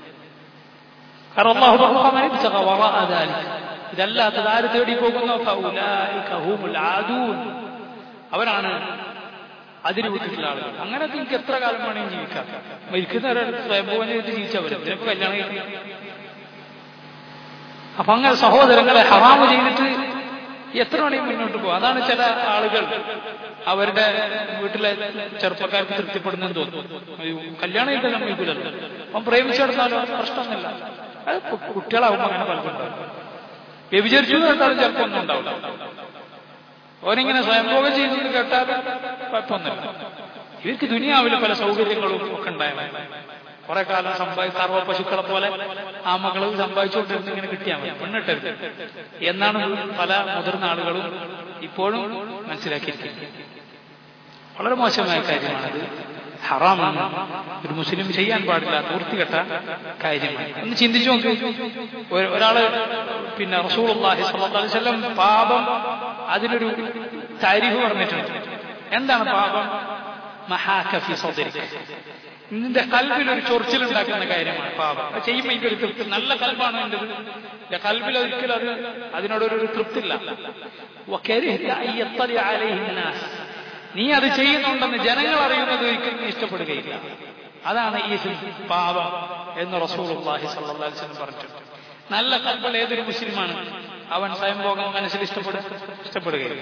കാരണം അള്ളാഹു പറഞ്ഞു, "ഫമൻ ഇബ്തഗ വറാഅ ദാലിക." ഇതല്ലാത്തത് ആര് തേടി പോകുന്നു ഫൗലായിക ഹുമുൽ ആദൂൻ. അവരാണ് അതിര് വിട്ടിട്ടുള്ള ആളുകൾ അങ്ങനെ നിങ്ങൾക്ക് എത്ര കാലം വേണമെങ്കിൽ ജീവിക്കാം മരിക്കുന്നവരെ സ്വയംഭവം ചെയ്തിട്ട് ജീവിച്ചവർ ഇതിനൊക്കെ കല്യാണം കഴിക്കും അപ്പൊ അങ്ങനെ സഹോദരങ്ങളെ ഹറാമ് ചെയ്തിട്ട് എത്ര വേണമെങ്കിൽ മുന്നോട്ട് പോകും അതാണ് ചില ആളുകൾ അവരുടെ വീട്ടിലെ ചെറുപ്പക്കാർക്ക് തൃപ്തിപ്പെടുന്നെന്ന് തോന്നുന്നു അയ്യോ, കല്യാണം ചെയ്ത് സമ്മതിക്കില്ലല്ലോ അവൻ പ്രേമിച്ചു നടന്നാലോ പ്രശ്നമൊന്നുമില്ല അത് കു- കുട്ടികളാവുമ്പോൾ അങ്ങനെ പലതും ഉണ്ടാവും വ്യഭിചരിച്ചു എന്ന് കേട്ടാലും ചിലപ്പോൾ ഒന്നും ഉണ്ടാവില്ല ഓനിങ്ങനെ സ്വയംഭോഗം ചെയ്തു എന്ന് കേട്ടാലും കുഴപ്പമൊന്നുമില്ല ഇവർക്ക് ദുനിയാവിൽ പല സൗകര്യങ്ങളും ഒക്കെ ഉണ്ടായിരുന്നു കുറെ കാലം സമ്പാദി സർവ്വ പശുക്കളെ പോലെ ആ മകള് സമ്പാദിച്ചുകൊണ്ടിരുന്ന് ഇങ്ങനെ കിട്ടിയാൽ മതി പെണ്ണിട്ടരുത് എന്നാണ് പല മുതിർന്ന ആളുകളും ഇപ്പോഴും മനസ്സിലാക്കിയിരിക്കുന്നത് വളരെ മോശമായ കാര്യമാണത് ഹറാമാണ് ഒരു മുസ്ലിം ചെയ്യാൻ പാടില്ലാത്ത വൃത്തികെട്ട കാര്യമാണ് ഒന്ന് ചിന്തിച്ചു നോക്ക് ഒരു- ഒരാള് പിന്നെ റസൂലുള്ളാഹി സ്വല്ലല്ലാഹു അലൈഹി വസല്ലം പാപം അതിനൊരു താരിഫ് പറഞ്ഞിട്ടുണ്ട് എന്താണ് പാപം മഹാകഫി സദരിക നിന്റെ കൽബിൽ ഒരു ചൊറിച്ചിലുണ്ടാക്കുന്ന കാര്യമാണ് പാപം അത് ചെയ്യുമ്പോൾ എനിക്കൊരു തൃപ്തി നല്ല കൽബാണ് എൻ്റെത് എന്റെ കൽബിൽ ഒരിക്കലും അത് അതിനോടൊരു ഒരു തൃപ്തില്ല വകരിഹ്ത അൻ യത്തലിഅ അലൈഹി الناس. നീ അത് ചെയ്യുന്നുണ്ടെന്ന് ജനങ്ങൾ അറിയുന്നത് ഒരിക്കലും നീ ഇഷ്ടപ്പെടുകയില്ല അതാണ് ഈ പാപം എന്ന് റസൂലുള്ളാഹി സ്വല്ലല്ലാഹു അലൈഹി വസല്ലം പറഞ്ഞിട്ടുണ്ട് നല്ല കൽബുള്ള ഏതൊരു മുസ്ലിമാണ് അവൻ സ്വയംഭോഗം മനസ്സിൽ ഇഷ്ടപ്പെടും ഇഷ്ടപ്പെടുകയില്ല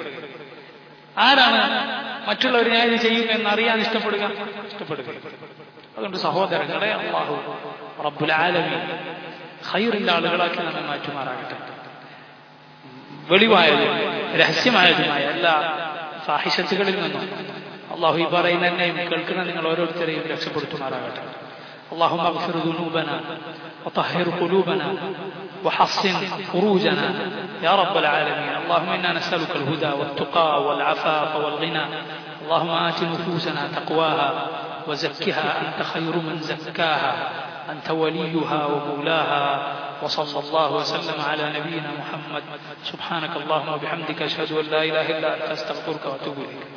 ആരാണ് മറ്റുള്ളവർ ഞാൻ ഇത് ചെയ്യുന്നു എന്ന് അറിയാൻ ഇഷ്ടപ്പെടുക ഇഷ്ടപ്പെടുക അതുകൊണ്ട് സഹോദരങ്ങളെ അള്ളാഹു റബ്ബുൽ ആലമീൻ ഖൈറിന്റെ ആളുകളാക്കി നമ്മെ മാറ്റുമാറാകട്ടെ വെളിവായതും രഹസ്യമായതുമായ എല്ലാ സാഹിഷ്യത്തുകളിൽ നിന്നും അള്ളാഹു ഈ പറയുന്ന എന്നെയും കേൾക്കുന്ന നിങ്ങൾ ഓരോരുത്തരെയും രക്ഷപ്പെടുത്തുമാറാകട്ടെ اللهم اغفر ذنوبنا وطهر قلوبنا وحصن فروجنا يا رب العالمين اللهم انا نسالك الهدى والتقى والعفاف والغنى اللهم ات نفوسنا تقواها وزكها انت خير من زكاها انت وليها ومولاها وصلى الله وسلم على نبينا محمد سبحانك اللهم وبحمدك اشهد ان لا اله الا انت استغفرك واتوب اليك